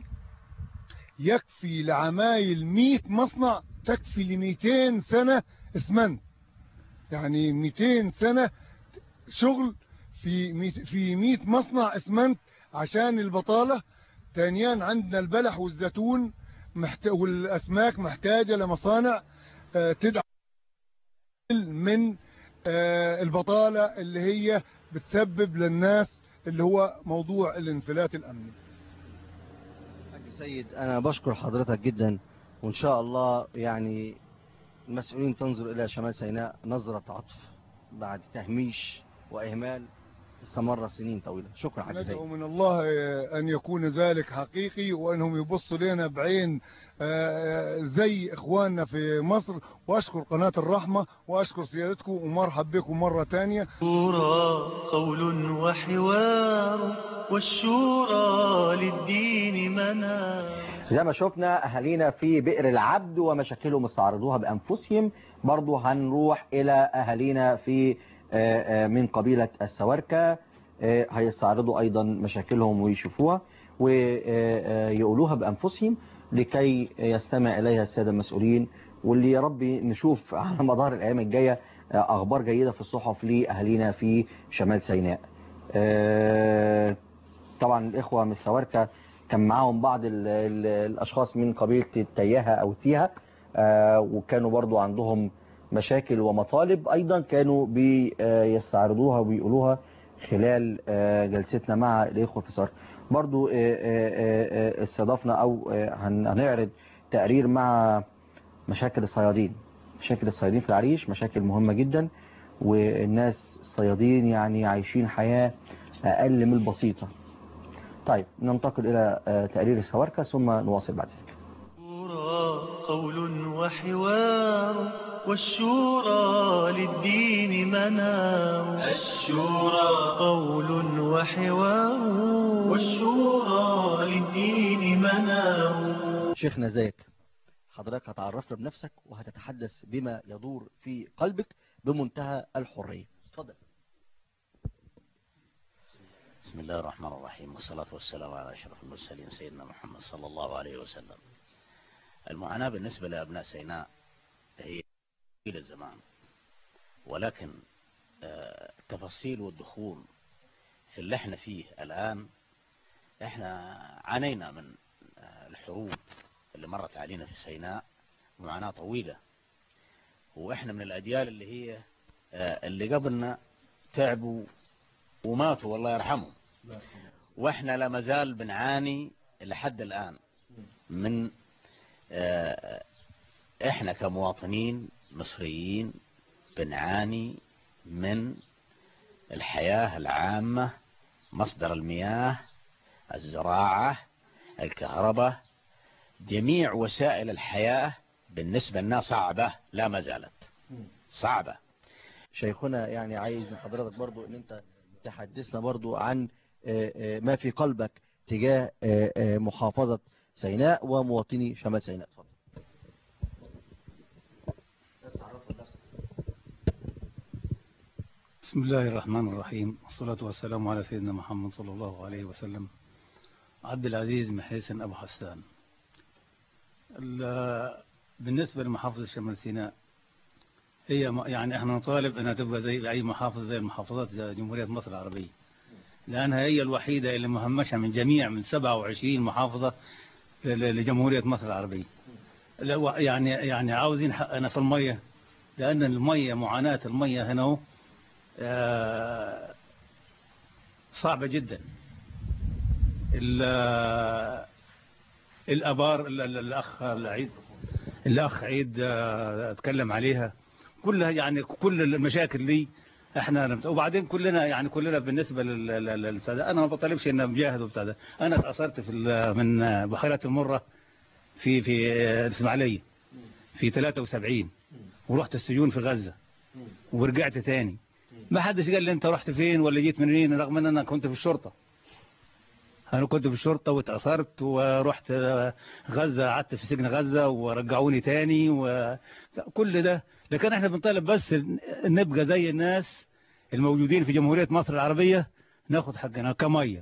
S9: يكفي لعمايل 100 مصنع تكفي ل 200 سنة اسمنت يعني 200 سنة شغل في 100 في 100 مصنع اسمنت عشان البطالة تانيان عندنا البلح والزيتون محت... والأسماك محتاجة لمصانع آه، تدعم من آه، البطالة اللي هي بتسبب للناس اللي هو موضوع الانفلات الأمني
S2: حاج سيد أنا بشكر حضرتك جدا وإن شاء الله يعني المسؤولين تنظر إلى شمال سيناء نظرة عطف بعد تهميش وإهمال استمر سنين طويلة شكرا حاج سيد
S9: ندعو من الله آه، أن يكون ذلك حقيقي وأنهم يبصوا لنا بعين آه، زي إخواننا في مصر وأشكر قناة الرحمة وأشكر سيادتكم ومرحب بكم مرة تانية
S1: شورى قول وحوار والشورى للدين منار
S2: زي ما شفنا أهالينا في بئر العبد ومشاكلهم استعرضوها بأنفسهم برضو هنروح إلى أهالينا في آه، آه، من قبيلة السواركة آه، هيستعرضوا أيضا مشاكلهم ويشوفوها ويقولوها بأنفسهم لكي يستمع إليها السادة المسؤولين واللي يا رب نشوف على مدار الأيام الجاية آه، أخبار جيدة في الصحف لأهالينا في شمال سيناء آه، طبعا الإخوة من السواركة كان معاهم بعض ال ال الأشخاص من قبيلة التيهة أو التيهة آه، وكانوا برضو عندهم مشاكل ومطالب أيضا كانوا بيستعرضوها وبيقولوها خلال آه، جلستنا مع الإخوة في السواركة برضو آه، آه، آه، آه، استضفنا أو آه، هن- هنعرض تقرير مع مشاكل الصيادين مشاكل الصيادين في العريش مشاكل مهمة جدا والناس الصيادين يعني عايشين حياة أقل من البسيطة طيب ننتقل إلى آه، تقرير السواركة ثم نواصل بعد ذلك
S1: شورى قول وحوار والشورى للدين منار الشورى قول وحوار والشورى للدين منار
S2: شيخنا ازيك حضرتك هتعرفنا بنفسك وهتتحدث بما يدور في قلبك بمنتهى الحرية اتفضل
S10: بسم الله الرحمن الرحيم والصلاة والسلام على أشرف المرسلين سيدنا محمد صلى الله عليه وسلم المعاناة بالنسبة لأبناء سيناء هي طويل الزمان ولكن آه، التفاصيل والدخول في اللي احنا فيه الآن احنا عانينا من آه، الحروب اللي مرت علينا في سيناء معاناة طويلة واحنا من الأجيال اللي هي آه، اللي قبلنا تعبوا وماتوا والله يرحمهم واحنا لا مازال بنعاني لحد الآن من آه، احنا كمواطنين مصريين بنعاني من الحياة العامة مصدر المياه الزراعة الكهرباء جميع وسائل الحياة بالنسبة لنا صعبة لا ما زالت صعبة
S2: شيخنا يعني عايز من حضرتك برضو ان انت تحدثنا برضو عن آه، آه، ما في قلبك تجاه آه، آه، محافظة سيناء ومواطني شمال سيناء اتفضل بس عرفنا بنفسك.
S11: بسم الله الرحمن الرحيم والصلاة والسلام على سيدنا محمد صلى الله عليه وسلم عبد العزيز محيسن أبو حسان ال- بالنسبة لمحافظة شمال سيناء هي م- يعني احنا نطالب انها تبقى زي اي محافظة زي المحافظات زي جمهورية مصر العربية لانها هي الوحيدة اللي مهمشة من جميع من 27 محافظة ل- ل- لجمهورية مصر العربية لا، و- يعني يعني عاوزين حقنا في المية لان المية معاناة المية هنا هو، آه، صعبة جدا ال- الابار ال- ال- الاخ العيد الاخ عيد آه، اتكلم عليها كلها يعني كل المشاكل دي احنا نمت- وبعدين كلنا يعني كلنا بالنسبه لل- لل- للبتاع ده، انا ما بطالبش ان مجاهد وبتاع ده انا اتاثرت في ال- من آه، بحيره المره في في آه، الاسماعيليه في 73 ورحت السجون في غزه ورجعت تاني ما حدش قال لي انت رحت فين ولا جيت منين رغم ان انا كنت في الشرطه انا كنت في الشرطه واتاثرت ورحت غزه قعدت في سجن غزه ورجعوني تاني وكل ده لكن احنا بنطالب بس نبقى زي الناس الموجودين في جمهوريه مصر العربيه ناخد حقنا كميه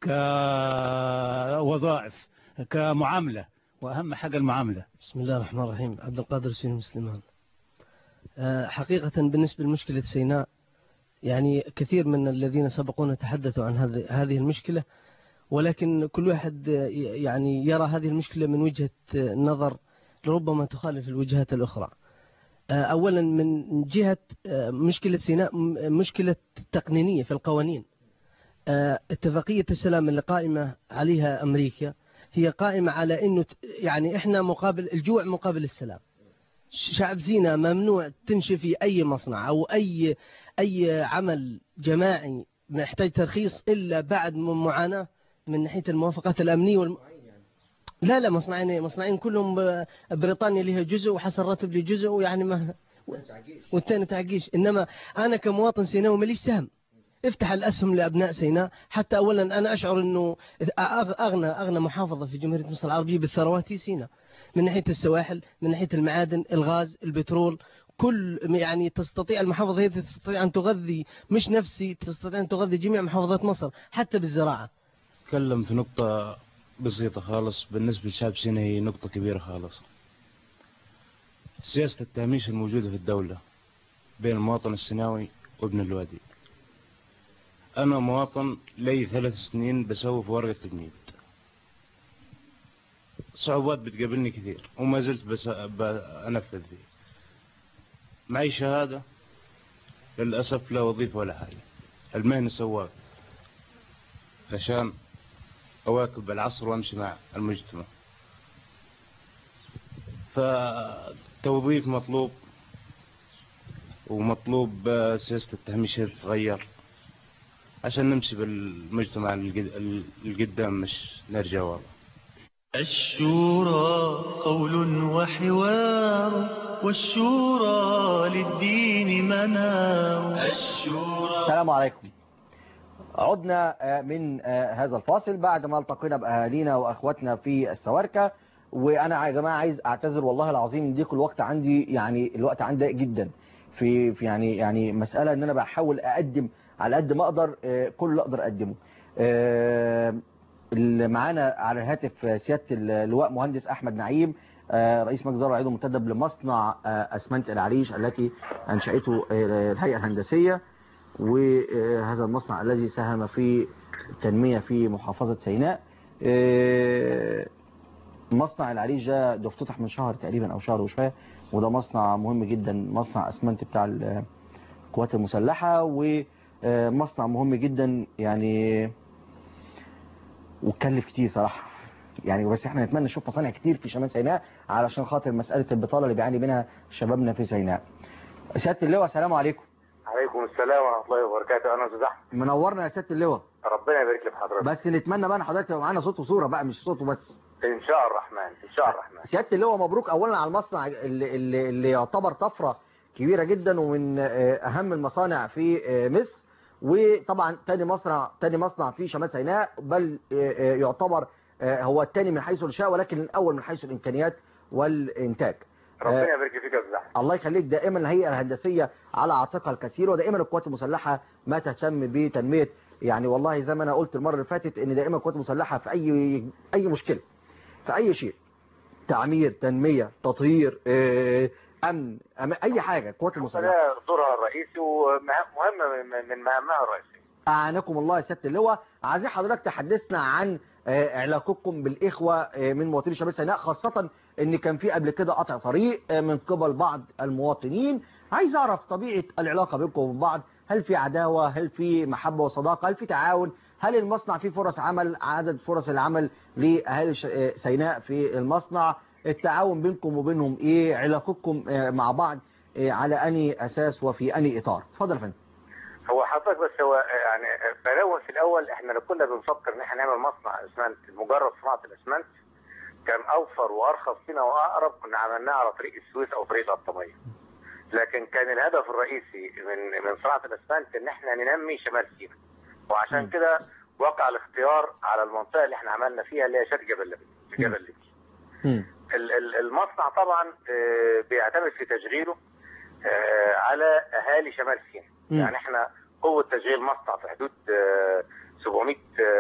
S11: كوظائف كمعامله واهم حاجه المعامله
S12: بسم الله الرحمن الرحيم عبد القادر سين مسلمان آه، حقيقة بالنسبة لمشكلة سيناء يعني كثير من الذين سبقونا تحدثوا عن هذه هذه المشكلة ولكن كل واحد آه، يعني يرى هذه المشكلة من وجهة آه، نظر ربما تخالف الوجهات الأخرى آه، أولا من جهة آه، مشكلة سيناء م- مشكلة تقنينية في القوانين آه، اتفاقية السلام اللي قائمة عليها أمريكا هي قائمة على أنه ت- يعني إحنا مقابل الجوع مقابل السلام شعب سيناء ممنوع تنشئ في أي مصنع أو أي أي عمل جماعي محتاج ترخيص إلا بعد م- معاناة من ناحية الموافقات الأمنية والم... لا لا مصنعين مصنعين كلهم ب- بريطانيا لها جزء وحسن راتب لي جزء ويعني ما والثاني تعقيش إنما أنا كمواطن سيناوي ماليش سهم افتح الأسهم لأبناء سيناء حتى أولا أنا أشعر أنه أغ- أغنى أغنى محافظة في جمهورية مصر العربية بالثروات هي سيناء من ناحية السواحل من ناحية المعادن الغاز البترول كل يعني تستطيع المحافظة هي تستطيع أن تغذي مش نفسي تستطيع أن تغذي جميع محافظات مصر حتى بالزراعة
S13: تكلم في نقطة بسيطة خالص بالنسبة لشعب سيناء هي نقطة كبيرة خالص سياسة التهميش الموجودة في الدولة بين المواطن السيناوي وابن الوادي أنا مواطن لي ثلاث سنين بسوي في ورقة تجنيد صعوبات بتقابلني كثير وما زلت بس بنفذ فيه معي شهادة للأسف لا وظيفة ولا حاجة المهنة سواق عشان أواكب العصر وأمشي مع المجتمع فتوظيف مطلوب ومطلوب آه، سياسة التهميش تتغير عشان نمشي بالمجتمع القد- القدام مش نرجع ورا
S1: الشورى قول وحوار والشورى للدين منار الشورى
S2: السلام عليكم عدنا آه، من آه، هذا الفاصل بعد ما التقينا بأهالينا وأخواتنا في السواركة وأنا يا جماعة عايز أعتذر والله العظيم ديكوا الوقت عندي يعني الوقت عندي ضيق جدا في في يعني يعني مسألة إن أنا بحاول أقدم على قد ما أقدر آه، كل اللي أقدر أقدمه آه، اللي معانا على الهاتف آه، سيادة اللواء مهندس أحمد نعيم آه، رئيس مجلس الإدارة العضو المنتدب لمصنع آه، أسمنت العريش التي أنشأته آه، الهيئة الهندسية وهذا المصنع الذي ساهم في التنمية في محافظة سيناء آه، مصنع العريش ده ده افتتح من شهر تقريبا أو شهر وشوية وده مصنع مهم جدا مصنع أسمنت بتاع القوات المسلحة ومصنع مهم جدا يعني وكلف كتير صراحة يعني بس احنا نتمنى نشوف مصانع كتير في شمال سيناء علشان خاطر مسألة البطالة اللي بيعاني منها شبابنا في سيناء سيادة اللواء السلام عليكم
S14: عليكم السلام ورحمة الله وبركاته أنا أستاذ أحمد
S2: منورنا يا سيادة اللواء
S14: ربنا يبارك لي في حضرتك
S2: بس نتمنى بقى ان حضرتك تبقى معانا صوت وصورة بقى مش صوت وبس
S14: إن شاء الرحمن إن شاء الرحمن
S2: سيادة اللواء مبروك اولا على المصنع اللي, اللي, اللي يعتبر طفرة كبيرة جدا ومن آه، اهم المصانع في آه، مصر وطبعا تاني مصنع تاني مصنع في شمال سيناء بل آه، آه، يعتبر آه، هو الثاني من حيث الانشاء ولكن الاول من حيث الامكانيات والانتاج
S14: ربنا
S2: آه،
S14: يبارك لي فيك يا أستاذ أحمد
S2: الله يخليك دائما الهيئة الهندسية على عاتقها الكثير ودائما القوات المسلحة ما تهتم بتنمية يعني والله زي ما انا قلت المرة اللي فاتت ان دائما القوات المسلحة في اي اي مشكلة في اي شيء تعمير تنمية تطهير آه، أمن أم- أي حاجة قوات المسلحة
S14: ده دورها الرئيسي ومهمة من- من مهامها الرئيسية
S2: أعانكم الله يا سيادة اللواء عايزين حضرتك تحدثنا عن آه، علاقتكم بالإخوة آه، من مواطني شمال سيناء خاصة إن كان في قبل كده قطع طريق آه، من قبل بعض المواطنين عايز أعرف طبيعة العلاقة بينكم وبين بعض هل في عداوة هل في محبة وصداقة هل في تعاون هل المصنع فيه فرص عمل عدد فرص العمل لأهالي ش- آه، سيناء في المصنع التعاون بينكم وبينهم إيه علاقتكم آه، مع بعض آه، على أني أساس وفي أني إطار اتفضل يا فندم
S14: هو حضرتك بس هو يعني بنوه في الاول احنا لو كنا بنفكر ان احنا نعمل مصنع اسمنت مجرد صناعه الاسمنت كان اوفر وارخص لنا واقرب كنا عملناه على طريق السويس او طريق القطاميه لكن كان الهدف الرئيسي من من صناعه الاسمنت ان احنا ننمي شمال سيناء وعشان كده وقع الاختيار على المنطقه اللي احنا عملنا فيها اللي هي شرق جبل لبنان في جبل لبنان ال- ال- المصنع طبعا آه، بيعتمد في تشغيله آه، على اهالي شمال سيناء
S15: مم.
S14: يعني احنا قوه تشغيل مصنع في حدود آه، 700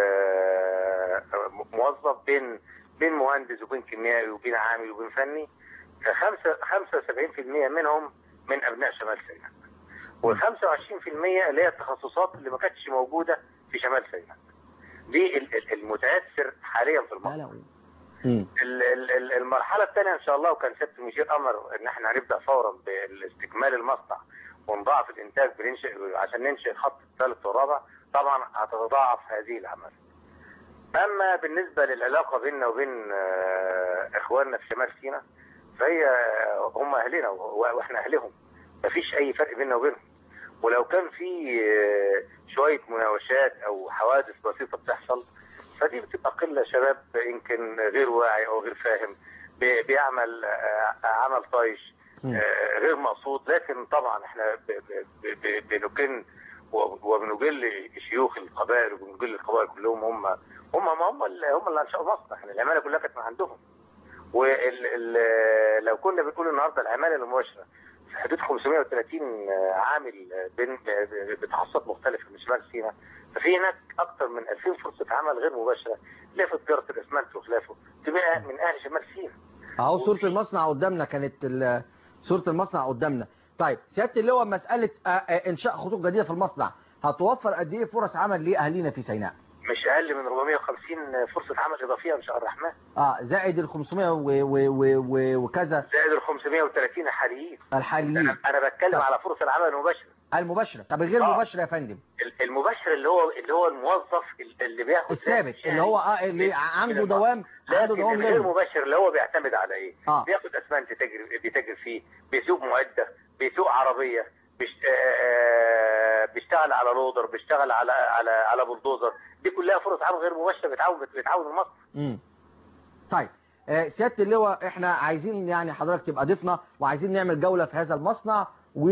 S14: آه، موظف بين بين مهندس وبين كيميائي وبين عامل وبين فني خمسة 75% منهم من ابناء شمال سيناء وال 25% اللي هي التخصصات اللي ما كانتش موجوده في شمال سيناء دي ال- ال- المتاثر حاليا في المصنع ال- ال- ال- المرحله الثانيه ان شاء الله وكان سياده المشير امر ان احنا هنبدا فورا باستكمال المصنع ونضاعف الانتاج بننشئ عشان ننشئ الخط الثالث والرابع طبعا هتتضاعف هذه الاعمال. اما بالنسبه للعلاقه بيننا وبين آه، اخواننا في شمال سيناء فهي هم اهلنا و- واحنا اهلهم مفيش اي فرق بيننا وبينهم ولو كان في آه، شويه مناوشات او حوادث بسيطه بتحصل فدي بتبقى قله شباب يمكن غير واعي او غير فاهم بي- بيعمل آه، عمل طايش آه، غير مقصود لكن طبعا احنا ب- ب- ب- بنكن و- وبنجل شيوخ القبائل وبنجل القبائل كلهم هم هم ما هم اللي هم اللي انشأوا مصر يعني العماله كلها كانت من عندهم ولو كنا بنقول النهارده العماله المباشره في حدود 530 عامل بين بتخصصات مختلفه من شمال سيناء ففي هناك اكثر من 2000 فرصه عمل غير مباشره لا في تجاره الاسمنت وخلافه تبقى من اهل شمال سيناء
S2: اهو صورة المصنع قدامنا كانت ال- صورة المصنع قدامنا طيب سيادة اللواء مسألة آه، آه، إنشاء خطوط جديدة في المصنع هتوفر قد إيه فرص عمل لأهالينا في سيناء
S14: مش اقل من 450 فرصه عمل اضافيه ان شاء الرحمن
S2: اه زائد ال 500 و و و و وكذا
S14: زائد ال 530 حاليين
S2: الحاليين
S14: انا بتكلم على فرص العمل المباشره
S2: المباشرة طب الغير
S14: آه.
S2: مباشرة يا فندم
S14: ال- المباشر اللي هو اللي هو الموظف اللي بياخد
S2: الثابت اللي هو آه اللي عنده
S14: من
S2: دوام عنده
S14: لكن
S2: دوام
S14: الغير
S2: غير
S14: مباشر اللي هو بيعتمد على ايه؟
S2: آه.
S14: بياخد اسمنت تجري بيتاجر فيه بيسوق معده بيسوق عربيه بيشت... آه، بيشتغل على لودر بيشتغل على على على بلدوزر دي كلها فرص عمل غير مباشره بتعاون بتعاون المصنع
S2: امم طيب آه، سيادة اللواء احنا عايزين يعني حضرتك تبقى ضيفنا وعايزين نعمل جولة في هذا المصنع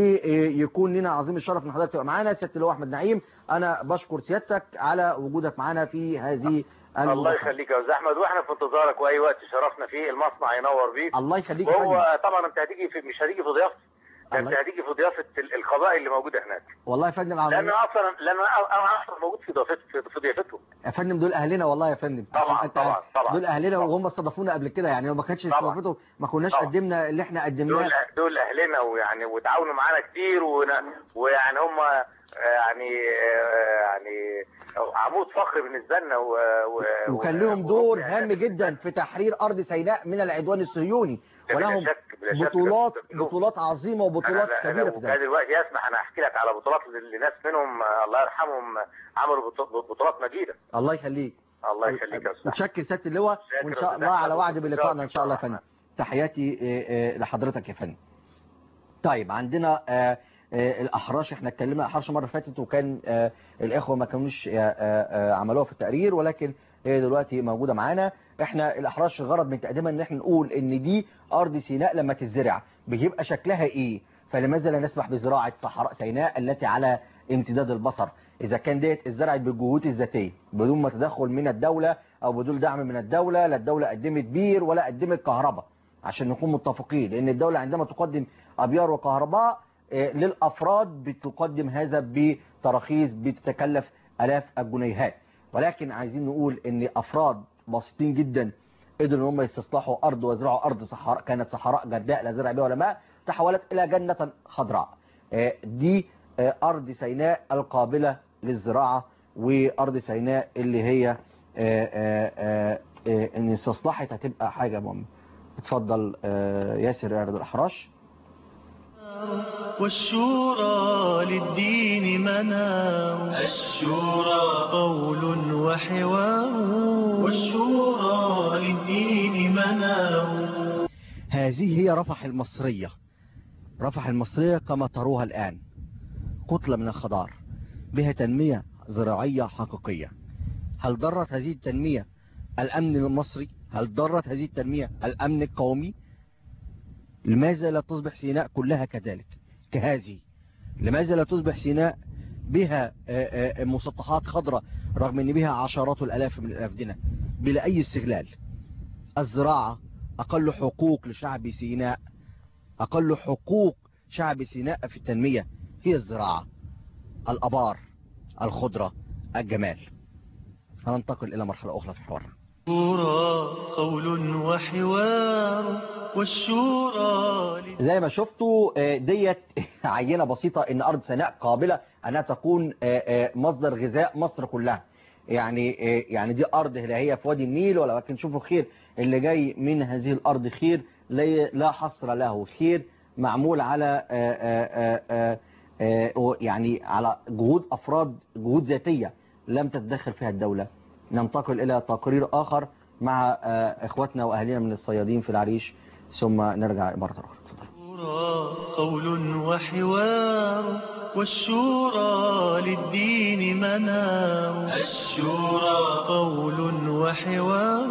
S2: ويكون لنا عظيم الشرف ان حضرتك تبقى معانا سيادة اللواء احمد نعيم انا بشكر سيادتك على وجودك معانا في هذه
S14: الله
S2: المداخلة.
S14: يخليك يا استاذ احمد واحنا في انتظارك واي وقت شرفنا فيه المصنع ينور بيك
S2: الله يخليك يا فندم.
S14: وهو طبعا انت هتيجي في مش هتيجي في ضيافتي ده انت
S2: الله-
S14: هتيجي في ضيافه ال- القبائل اللي موجوده هناك
S2: والله يا فندم
S14: لان
S2: عظيم.
S14: اصلا لان انا أنا اصلا موجود في ضيافتهم في- في ضيافتهم
S2: يا فندم دول اهلنا والله يا فندم
S14: طبعاً،
S2: عشان أنت-
S14: طبعاً، طبعاً.
S2: دول اهلنا وهم استضافونا قبل كده يعني لو ما كانتش
S14: طبعاً.
S2: استضافتهم ما كناش
S14: طبعاً.
S2: قدمنا اللي احنا قدمناه
S14: دول دول اهلنا ويعني وتعاونوا معانا كتير ون- ويعني هم يعني آه، يعني عمود فخر بالنسبه لنا و... و...
S2: وكان لهم دور هام جدا في تحرير ارض سيناء من العدوان الصهيوني
S14: ده بلا
S2: ولهم
S14: شك- بلا شك.
S2: بطولات بطولات عظيمه وبطولات
S14: أنا- أنا
S2: كبيره في
S14: لو كان
S2: ذلك
S14: دلوقتي يسمح انا احكي لك على بطولات لناس منهم آه، الله يرحمهم آه، عملوا بطو- بطولات مجيده
S2: الله يخليك
S14: الله يخليك يا استاذ
S2: متشكر سياده اللواء وان
S14: شاكر
S2: شاء
S14: يا
S2: الله
S14: أستاذ
S2: على
S14: أحمد.
S2: وعد بلقائنا ان شاء الله يا فندم تحياتي آه، آه، لحضرتك يا فندم طيب عندنا آه، آه، الاحراش احنا اتكلمنا احراش المره اللي فاتت وكان آه، الاخوه ما كانوش آه، آه، آه، عملوها في التقرير ولكن هي دلوقتي موجوده معانا احنا الاحراش الغرض من تقديمها ان احنا نقول ان دي ارض سيناء لما تزرع بيبقى شكلها ايه فلماذا لا نسمح بزراعه صحراء سيناء التي على امتداد البصر اذا كان ديت اتزرعت بالجهود الذاتيه بدون ما تدخل من الدوله او بدون دعم من الدوله لا الدوله قدمت بير ولا قدمت كهرباء عشان نكون متفقين لان الدوله عندما تقدم ابيار وكهرباء آه، للافراد بتقدم هذا بتراخيص بتتكلف الاف الجنيهات ولكن عايزين نقول ان افراد بسيطين جدا قدروا ان هم يستصلحوا ارض ويزرعوا ارض صحراء كانت صحراء جرداء لا زرع بها ولا ماء تحولت الى جنه خضراء آه، دي آه، ارض سيناء القابله للزراعه وارض سيناء اللي هي آه، آه، آه، آه، ان استصلحت هتبقى حاجه مهمه اتفضل آه، ياسر يعرض الاحراش
S1: والشورى للدين منار الشورى قول وحوار والشورى للدين منار
S2: هذه هي رفح المصرية رفح المصرية كما تروها الآن كتلة من الخضار بها تنمية زراعية حقيقية هل ضرت هذه التنمية الأمن المصري هل ضرت هذه التنمية الأمن القومي لماذا لا تصبح سيناء كلها كذلك كهذه لماذا لا تصبح سيناء بها آه، آه، مسطحات خضراء رغم ان بها عشرات الالاف من الافدنه بلا اي استغلال الزراعه اقل حقوق لشعب سيناء اقل حقوق شعب سيناء في التنميه هي الزراعه الابار الخضره الجمال هننتقل الى مرحله اخرى في حوارنا
S1: الشورى قول وحوار والشورى للدين
S2: زي ما شفتوا آه، ديت عينة بسيطة ان ارض سيناء قابلة انها تكون آه، آه، مصدر غذاء مصر كلها يعني آه، يعني دي ارض لا هي في وادي النيل ولا لكن شوفوا خير اللي جاي من هذه الارض خير لا لا حصر له خير معمول على آه، آه، آه، آه، يعني على جهود افراد جهود ذاتية لم تتدخل فيها الدولة ننتقل الى تقرير اخر مع آه، اخواتنا واهالينا من الصيادين في العريش ثم نرجع مرة اخرى
S1: الشورى قول وحوار والشورى للدين منار الشورى قول وحوار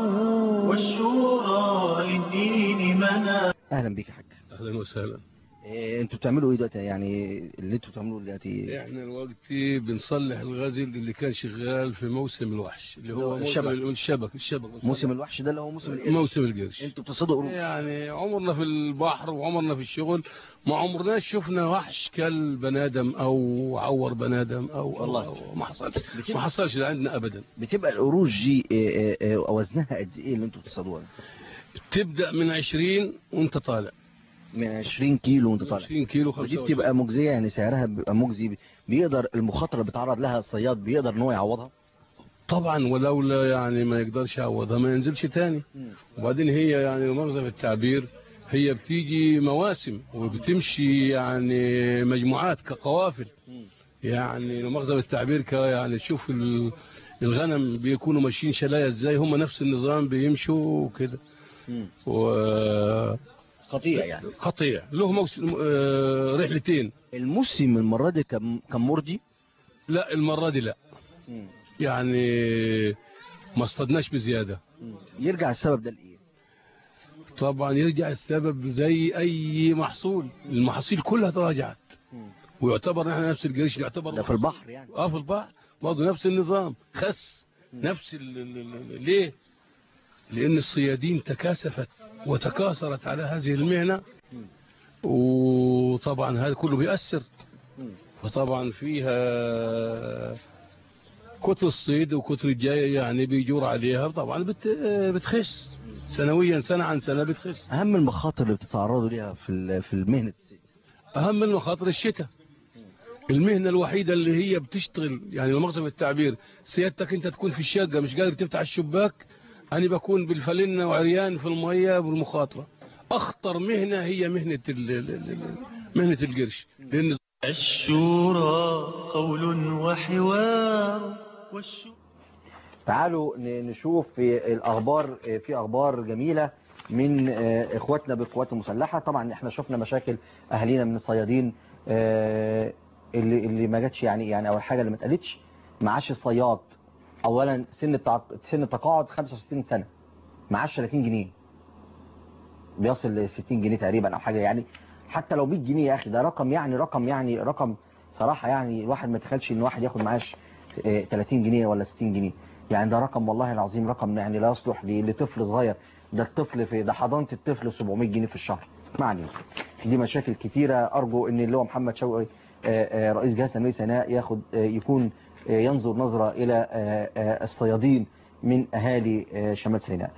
S1: والشورى للدين منار
S2: اهلا بيك يا حاج
S15: اهلا وسهلا
S2: إيه انتوا بتعملوا ايه دلوقتي يعني اللي انتوا بتعملوه دلوقتي
S15: احنا دلوقتي بنصلح الغزل اللي كان شغال في موسم الوحش اللي هو
S2: الشبك.
S15: موسم الشبك الشبك
S2: موسم الوحش ده اللي هو موسم القرش
S15: موسم القرش
S2: انتوا بتصطادوا قروش
S15: يعني عمرنا في البحر وعمرنا في الشغل ما عمرناش شفنا وحش كل بنادم او عور بنادم او
S2: والله.
S15: أو ما حصلش ما حصلش ده عندنا ابدا
S2: بتبقى القروش دي إيه إيه إيه وزنها قد ايه اللي انتوا بتصطادوها
S15: تبدا من 20 وانت طالع
S2: من 20 كيلو وانت طالع
S15: 20 كيلو
S2: ودي
S15: 25
S2: بتبقى مجزيه يعني سعرها بيبقى مجزي بيقدر المخاطره اللي بيتعرض لها الصياد بيقدر ان هو يعوضها
S15: طبعا ولولا يعني ما يقدرش يعوضها ما ينزلش تاني وبعدين هي يعني مؤاخذة في التعبير هي بتيجي مواسم وبتمشي يعني مجموعات كقوافل يعني مؤاخذة بالتعبير ك يعني تشوف ال- الغنم بيكونوا ماشيين شلايا ازاي هم نفس النظام بيمشوا وكده و
S2: قطيع يعني
S15: قطيع له موسم آه، رحلتين
S2: الموسم المره دي كان كان مرضي
S15: لا المرة دي لا يعني ما اصطدناش بزيادة
S2: يرجع السبب ده لايه
S15: طبعا يرجع السبب زي اي محصول المحاصيل كلها تراجعت ويعتبر نحن نفس القرش اللي يعتبر
S2: ده في البحر يعني
S15: اه في البحر برضه نفس النظام خس نفس ال ال ال ليه لان الصيادين تكاثفت وتكاثرت على هذه المهنة وطبعا هذا كله بيأثر فطبعا فيها كتر الصيد وكتر الجاية يعني بيجور عليها طبعا بت بتخس سنويا سنة عن سنة بتخس
S2: اهم المخاطر اللي بتتعرضوا ليها في ال- في المهنه الصيد
S15: أهم من مخاطر الشتاء المهنة الوحيدة اللي هي بتشتغل يعني المغزى بالتعبير سيادتك انت تكون في الشقة مش قادر تفتح الشباك أنا بكون بالفلنة وعريان في المية بالمخاطرة أخطر مهنة هي مهنة ال ال- ال- مهنة القرش لأن
S1: الشورى قول وحوار والشورى
S2: تعالوا ن- نشوف في الاخبار في اخبار جميله من آه، اخواتنا بالقوات المسلحه طبعا احنا شفنا مشاكل اهالينا من الصيادين آه، اللي اللي ما جاتش يعني يعني اول حاجه اللي ما اتقالتش معاش الصياد اولا سن التع- سن التقاعد 65 سنه معاش 30 جنيه بيصل ل 60 جنيه تقريبا او حاجه يعني حتى لو 100 جنيه يا اخي ده رقم يعني رقم يعني رقم صراحه يعني الواحد ما يتخيلش ان واحد ياخد معاش آه، 30 جنيه ولا 60 جنيه يعني ده رقم والله العظيم رقم يعني لا يصلح ل- لطفل صغير ده الطفل في ده حضانه الطفل 700 جنيه في الشهر معني دي مشاكل كتيره ارجو ان اللي هو محمد شوقي آه، آه، رئيس جهاز تنميه سيناء ياخد آه، يكون آه، ينظر نظره الى آه، آه، الصيادين من اهالي آه، شمال سيناء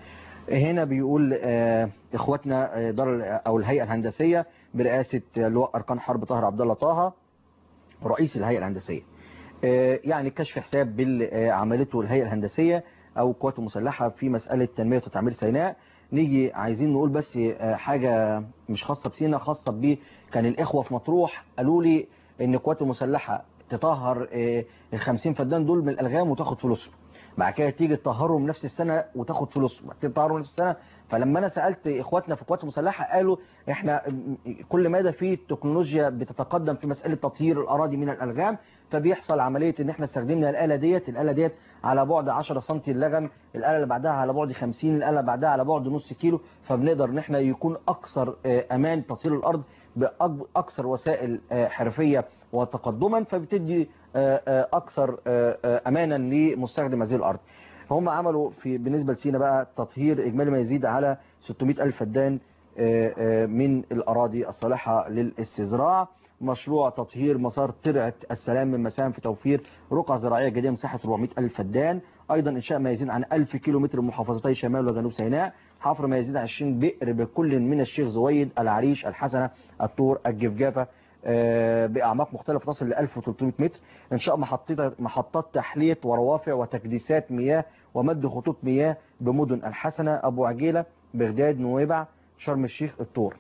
S2: هنا بيقول آه، اخواتنا آه، دار ال- او الهيئه الهندسيه برئاسه لواء اركان حرب طاهر عبد الله طه رئيس الهيئه الهندسيه آه، يعني كشف حساب باللي عملته الهيئه الهندسيه او القوات المسلحه في مساله تنميه وتعمير سيناء نيجي عايزين نقول بس آه، حاجه مش خاصه بسينا خاصه ب كان الاخوه في مطروح قالوا لي ان القوات المسلحه تطهر آه، ال 50 فدان دول من الالغام وتاخد فلوسهم بعد كده تيجي تطهرهم نفس السنه وتاخد فلوسهم بعد كده تطهرهم نفس السنه فلما انا سالت اخواتنا في القوات المسلحه قالوا احنا كل مدى في تكنولوجيا بتتقدم في مساله تطهير الاراضي من الالغام فبيحصل عمليه ان احنا استخدمنا الاله ديت الاله ديت على بعد 10 سم اللغم الاله اللي بعدها على بعد 50 الاله اللي بعدها على بعد نص كيلو فبنقدر ان احنا يكون اكثر آه، امان تطهير الارض باكثر وسائل آه، حرفيه وتقدما فبتدي آه، آه، اكثر آه، آه، امانا لمستخدم هذه الارض هم عملوا في بالنسبه لسينا بقى تطهير اجمالي ما يزيد على 600 الف فدان آه، آه، من الاراضي الصالحه للاستزراع مشروع تطهير مسار ترعه السلام من مسام في توفير رقعه زراعيه جديده مساحه 400 الف فدان ايضا انشاء ما يزيد عن 1000 كيلو متر من محافظتي شمال وجنوب سيناء حفر ما يزيد عن 20 بئر بكل من الشيخ زويد العريش الحسنه الطور الجفجافه آه، باعماق مختلفه تصل ل 1300 متر انشاء محطات محطات تحليه وروافع وتكديسات مياه ومد خطوط مياه بمدن الحسنه ابو عجيله بغداد نويبع شرم الشيخ الطور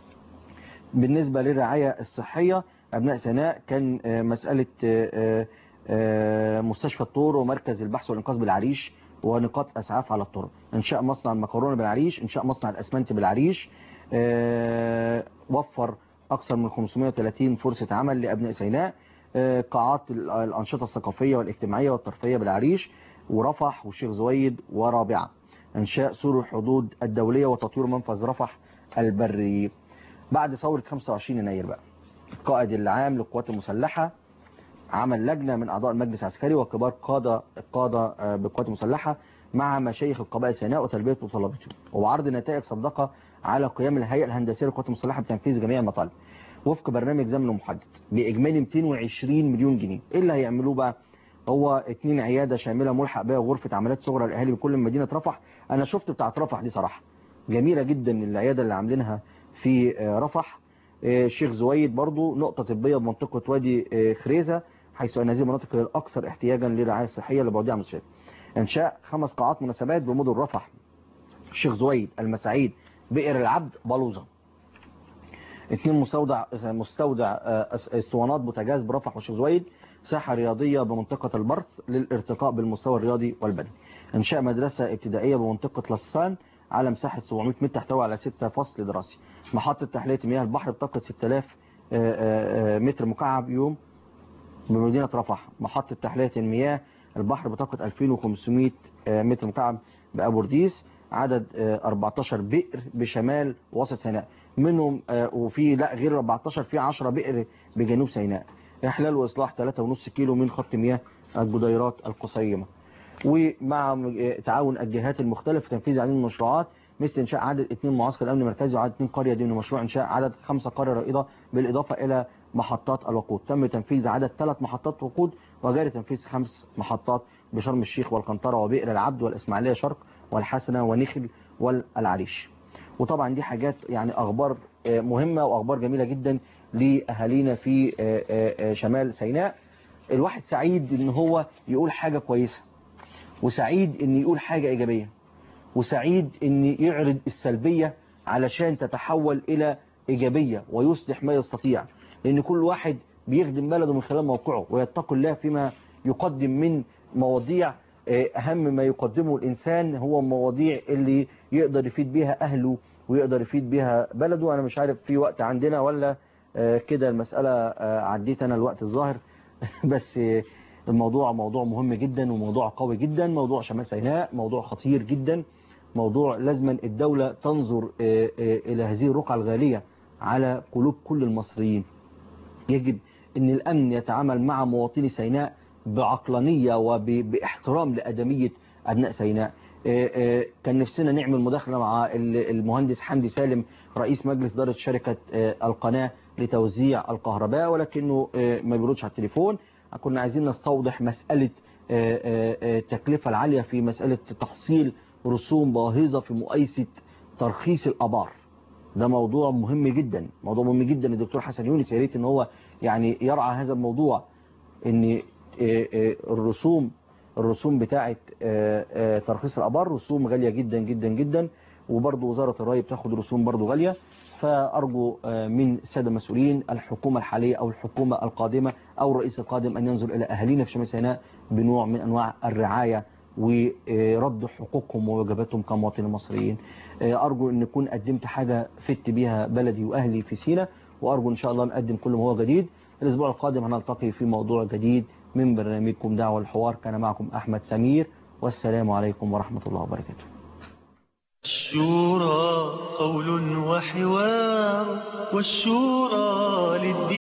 S2: بالنسبه للرعايه الصحيه ابناء سيناء كان آه، مساله آه، آه، مستشفى الطور ومركز البحث والانقاذ بالعريش ونقاط اسعاف على الطرق انشاء مصنع المكرونه بالعريش انشاء مصنع الاسمنت بالعريش آه، وفر اكثر من 530 فرصه عمل لابناء سيناء آه، قاعات ال- الانشطه الثقافيه والاجتماعيه والترفيهيه بالعريش ورفح والشيخ زويد ورابعه انشاء سور الحدود الدوليه وتطوير منفذ رفح البري بعد ثوره 25 يناير بقى القائد العام للقوات المسلحه عمل لجنة من أعضاء المجلس العسكري وكبار قادة القادة آه، بالقوات المسلحة مع مشايخ القبائل سيناء وتلبية مطالبتهم وعرض نتائج صدقة على قيام الهيئة الهندسية للقوات المسلحة بتنفيذ جميع المطالب وفق برنامج زمن محدد بإجمالي 220 مليون جنيه إيه اللي هيعملوه بقى هو اتنين عيادة شاملة ملحق بها غرفة عمليات صغرى للأهالي بكل مدينة رفح أنا شفت بتاعت رفح دي صراحة جميلة جدا العيادة اللي عاملينها في آه، رفح آه، الشيخ زويد برضو نقطة طبية بمنطقة وادي آه، خريزة حيث أن هذه المناطق هي الأكثر احتياجا للرعاية الصحية لبعضها عن المستشفيات. إنشاء خمس قاعات مناسبات بمدن رفح الشيخ زويد المساعيد بئر العبد بلوزة اثنين مستودع مستودع آه، أس- اسطوانات بوتاجاز برفح والشيخ زويد ساحة رياضية بمنطقة البرص للارتقاء بالمستوى الرياضي والبدني إنشاء مدرسة ابتدائية بمنطقة لسان على مساحة 700 متر تحتوي على 6 فصل دراسي محطة تحلية مياه البحر بطاقة 6000 آه، آه، آه، متر مكعب يوم بمدينة رفح محطة تحلية المياه البحر بطاقة 2500 آه، متر مكعب بأبورديس عدد آه، 14 بئر بشمال وسط سيناء منهم آه، وفي لا غير 14 في 10 بئر بجنوب سيناء إحلال وإصلاح 3.5 كيلو من خط مياه الجديرات القصيمة ومع آه، تعاون الجهات المختلفة في تنفيذ عديد من المشروعات مثل إنشاء عدد اثنين معسكر أمن مركزي وعدد اثنين قرية ضمن مشروع إنشاء عدد خمسة قرية رائدة بالإضافة إلى محطات الوقود تم تنفيذ عدد ثلاث محطات وقود وجاري تنفيذ خمس محطات بشرم الشيخ والقنطرة وبئر العبد والإسماعيلية شرق والحسنة ونخل والعريش وطبعا دي حاجات يعني أخبار آه، مهمة وأخبار جميلة جدا لأهالينا في آه، آه، آه، شمال سيناء الواحد سعيد ان هو يقول حاجة كويسة وسعيد ان يقول حاجة ايجابية وسعيد ان يعرض السلبية علشان تتحول الى ايجابية ويصلح ما يستطيع لان كل واحد بيخدم بلده من خلال موقعه ويتقي الله فيما يقدم من مواضيع آه، اهم ما يقدمه الانسان هو مواضيع اللي يقدر يفيد بيها اهله ويقدر يفيد بيها بلده انا مش عارف في وقت عندنا ولا آه، كده المسألة آه، عديت انا الوقت الظاهر بس آه، الموضوع موضوع مهم جدا وموضوع قوي جدا موضوع شمال سيناء موضوع خطير جدا موضوع لازما الدولة تنظر آه، آه، إلى هذه الرقعة الغالية على قلوب كل المصريين يجب أن الأمن يتعامل مع مواطني سيناء بعقلانية وباحترام لأدمية أبناء سيناء آه، آه، كان نفسنا نعمل مداخلة مع ال- المهندس حمدي سالم رئيس مجلس إدارة شركة آه، القناة لتوزيع الكهرباء ولكنه آه، ما بيردش على التليفون كنا عايزين نستوضح مسألة آه، آه، آه، التكلفة العالية في مسألة تحصيل رسوم باهظة في مقايسة ترخيص الآبار ده موضوع مهم جدا موضوع مهم جدا الدكتور حسن يونس يا ريت ان هو يعني يرعى هذا الموضوع ان آه، آه، الرسوم الرسوم بتاعه آه، آه، ترخيص الآبار رسوم غالية جدا جدا جدا وبرضه وزارة الري بتاخد رسوم برضه غالية فأرجو آه، من السادة المسؤولين الحكومة الحالية أو الحكومة القادمة أو الرئيس القادم أن ينظر إلى أهالينا في شمال سيناء بنوع من أنواع الرعاية ورد حقوقهم وواجباتهم كمواطنين مصريين آه، أرجو أن نكون قدمت حاجة فدت بيها بلدي وأهلي في سيناء وأرجو إن شاء الله نقدم كل ما هو جديد الأسبوع القادم هنلتقي في موضوع جديد من برنامجكم دعوة الحوار كان معكم أحمد سمير والسلام عليكم ورحمة الله وبركاته
S1: الشورى قول وحوار والشورى للدين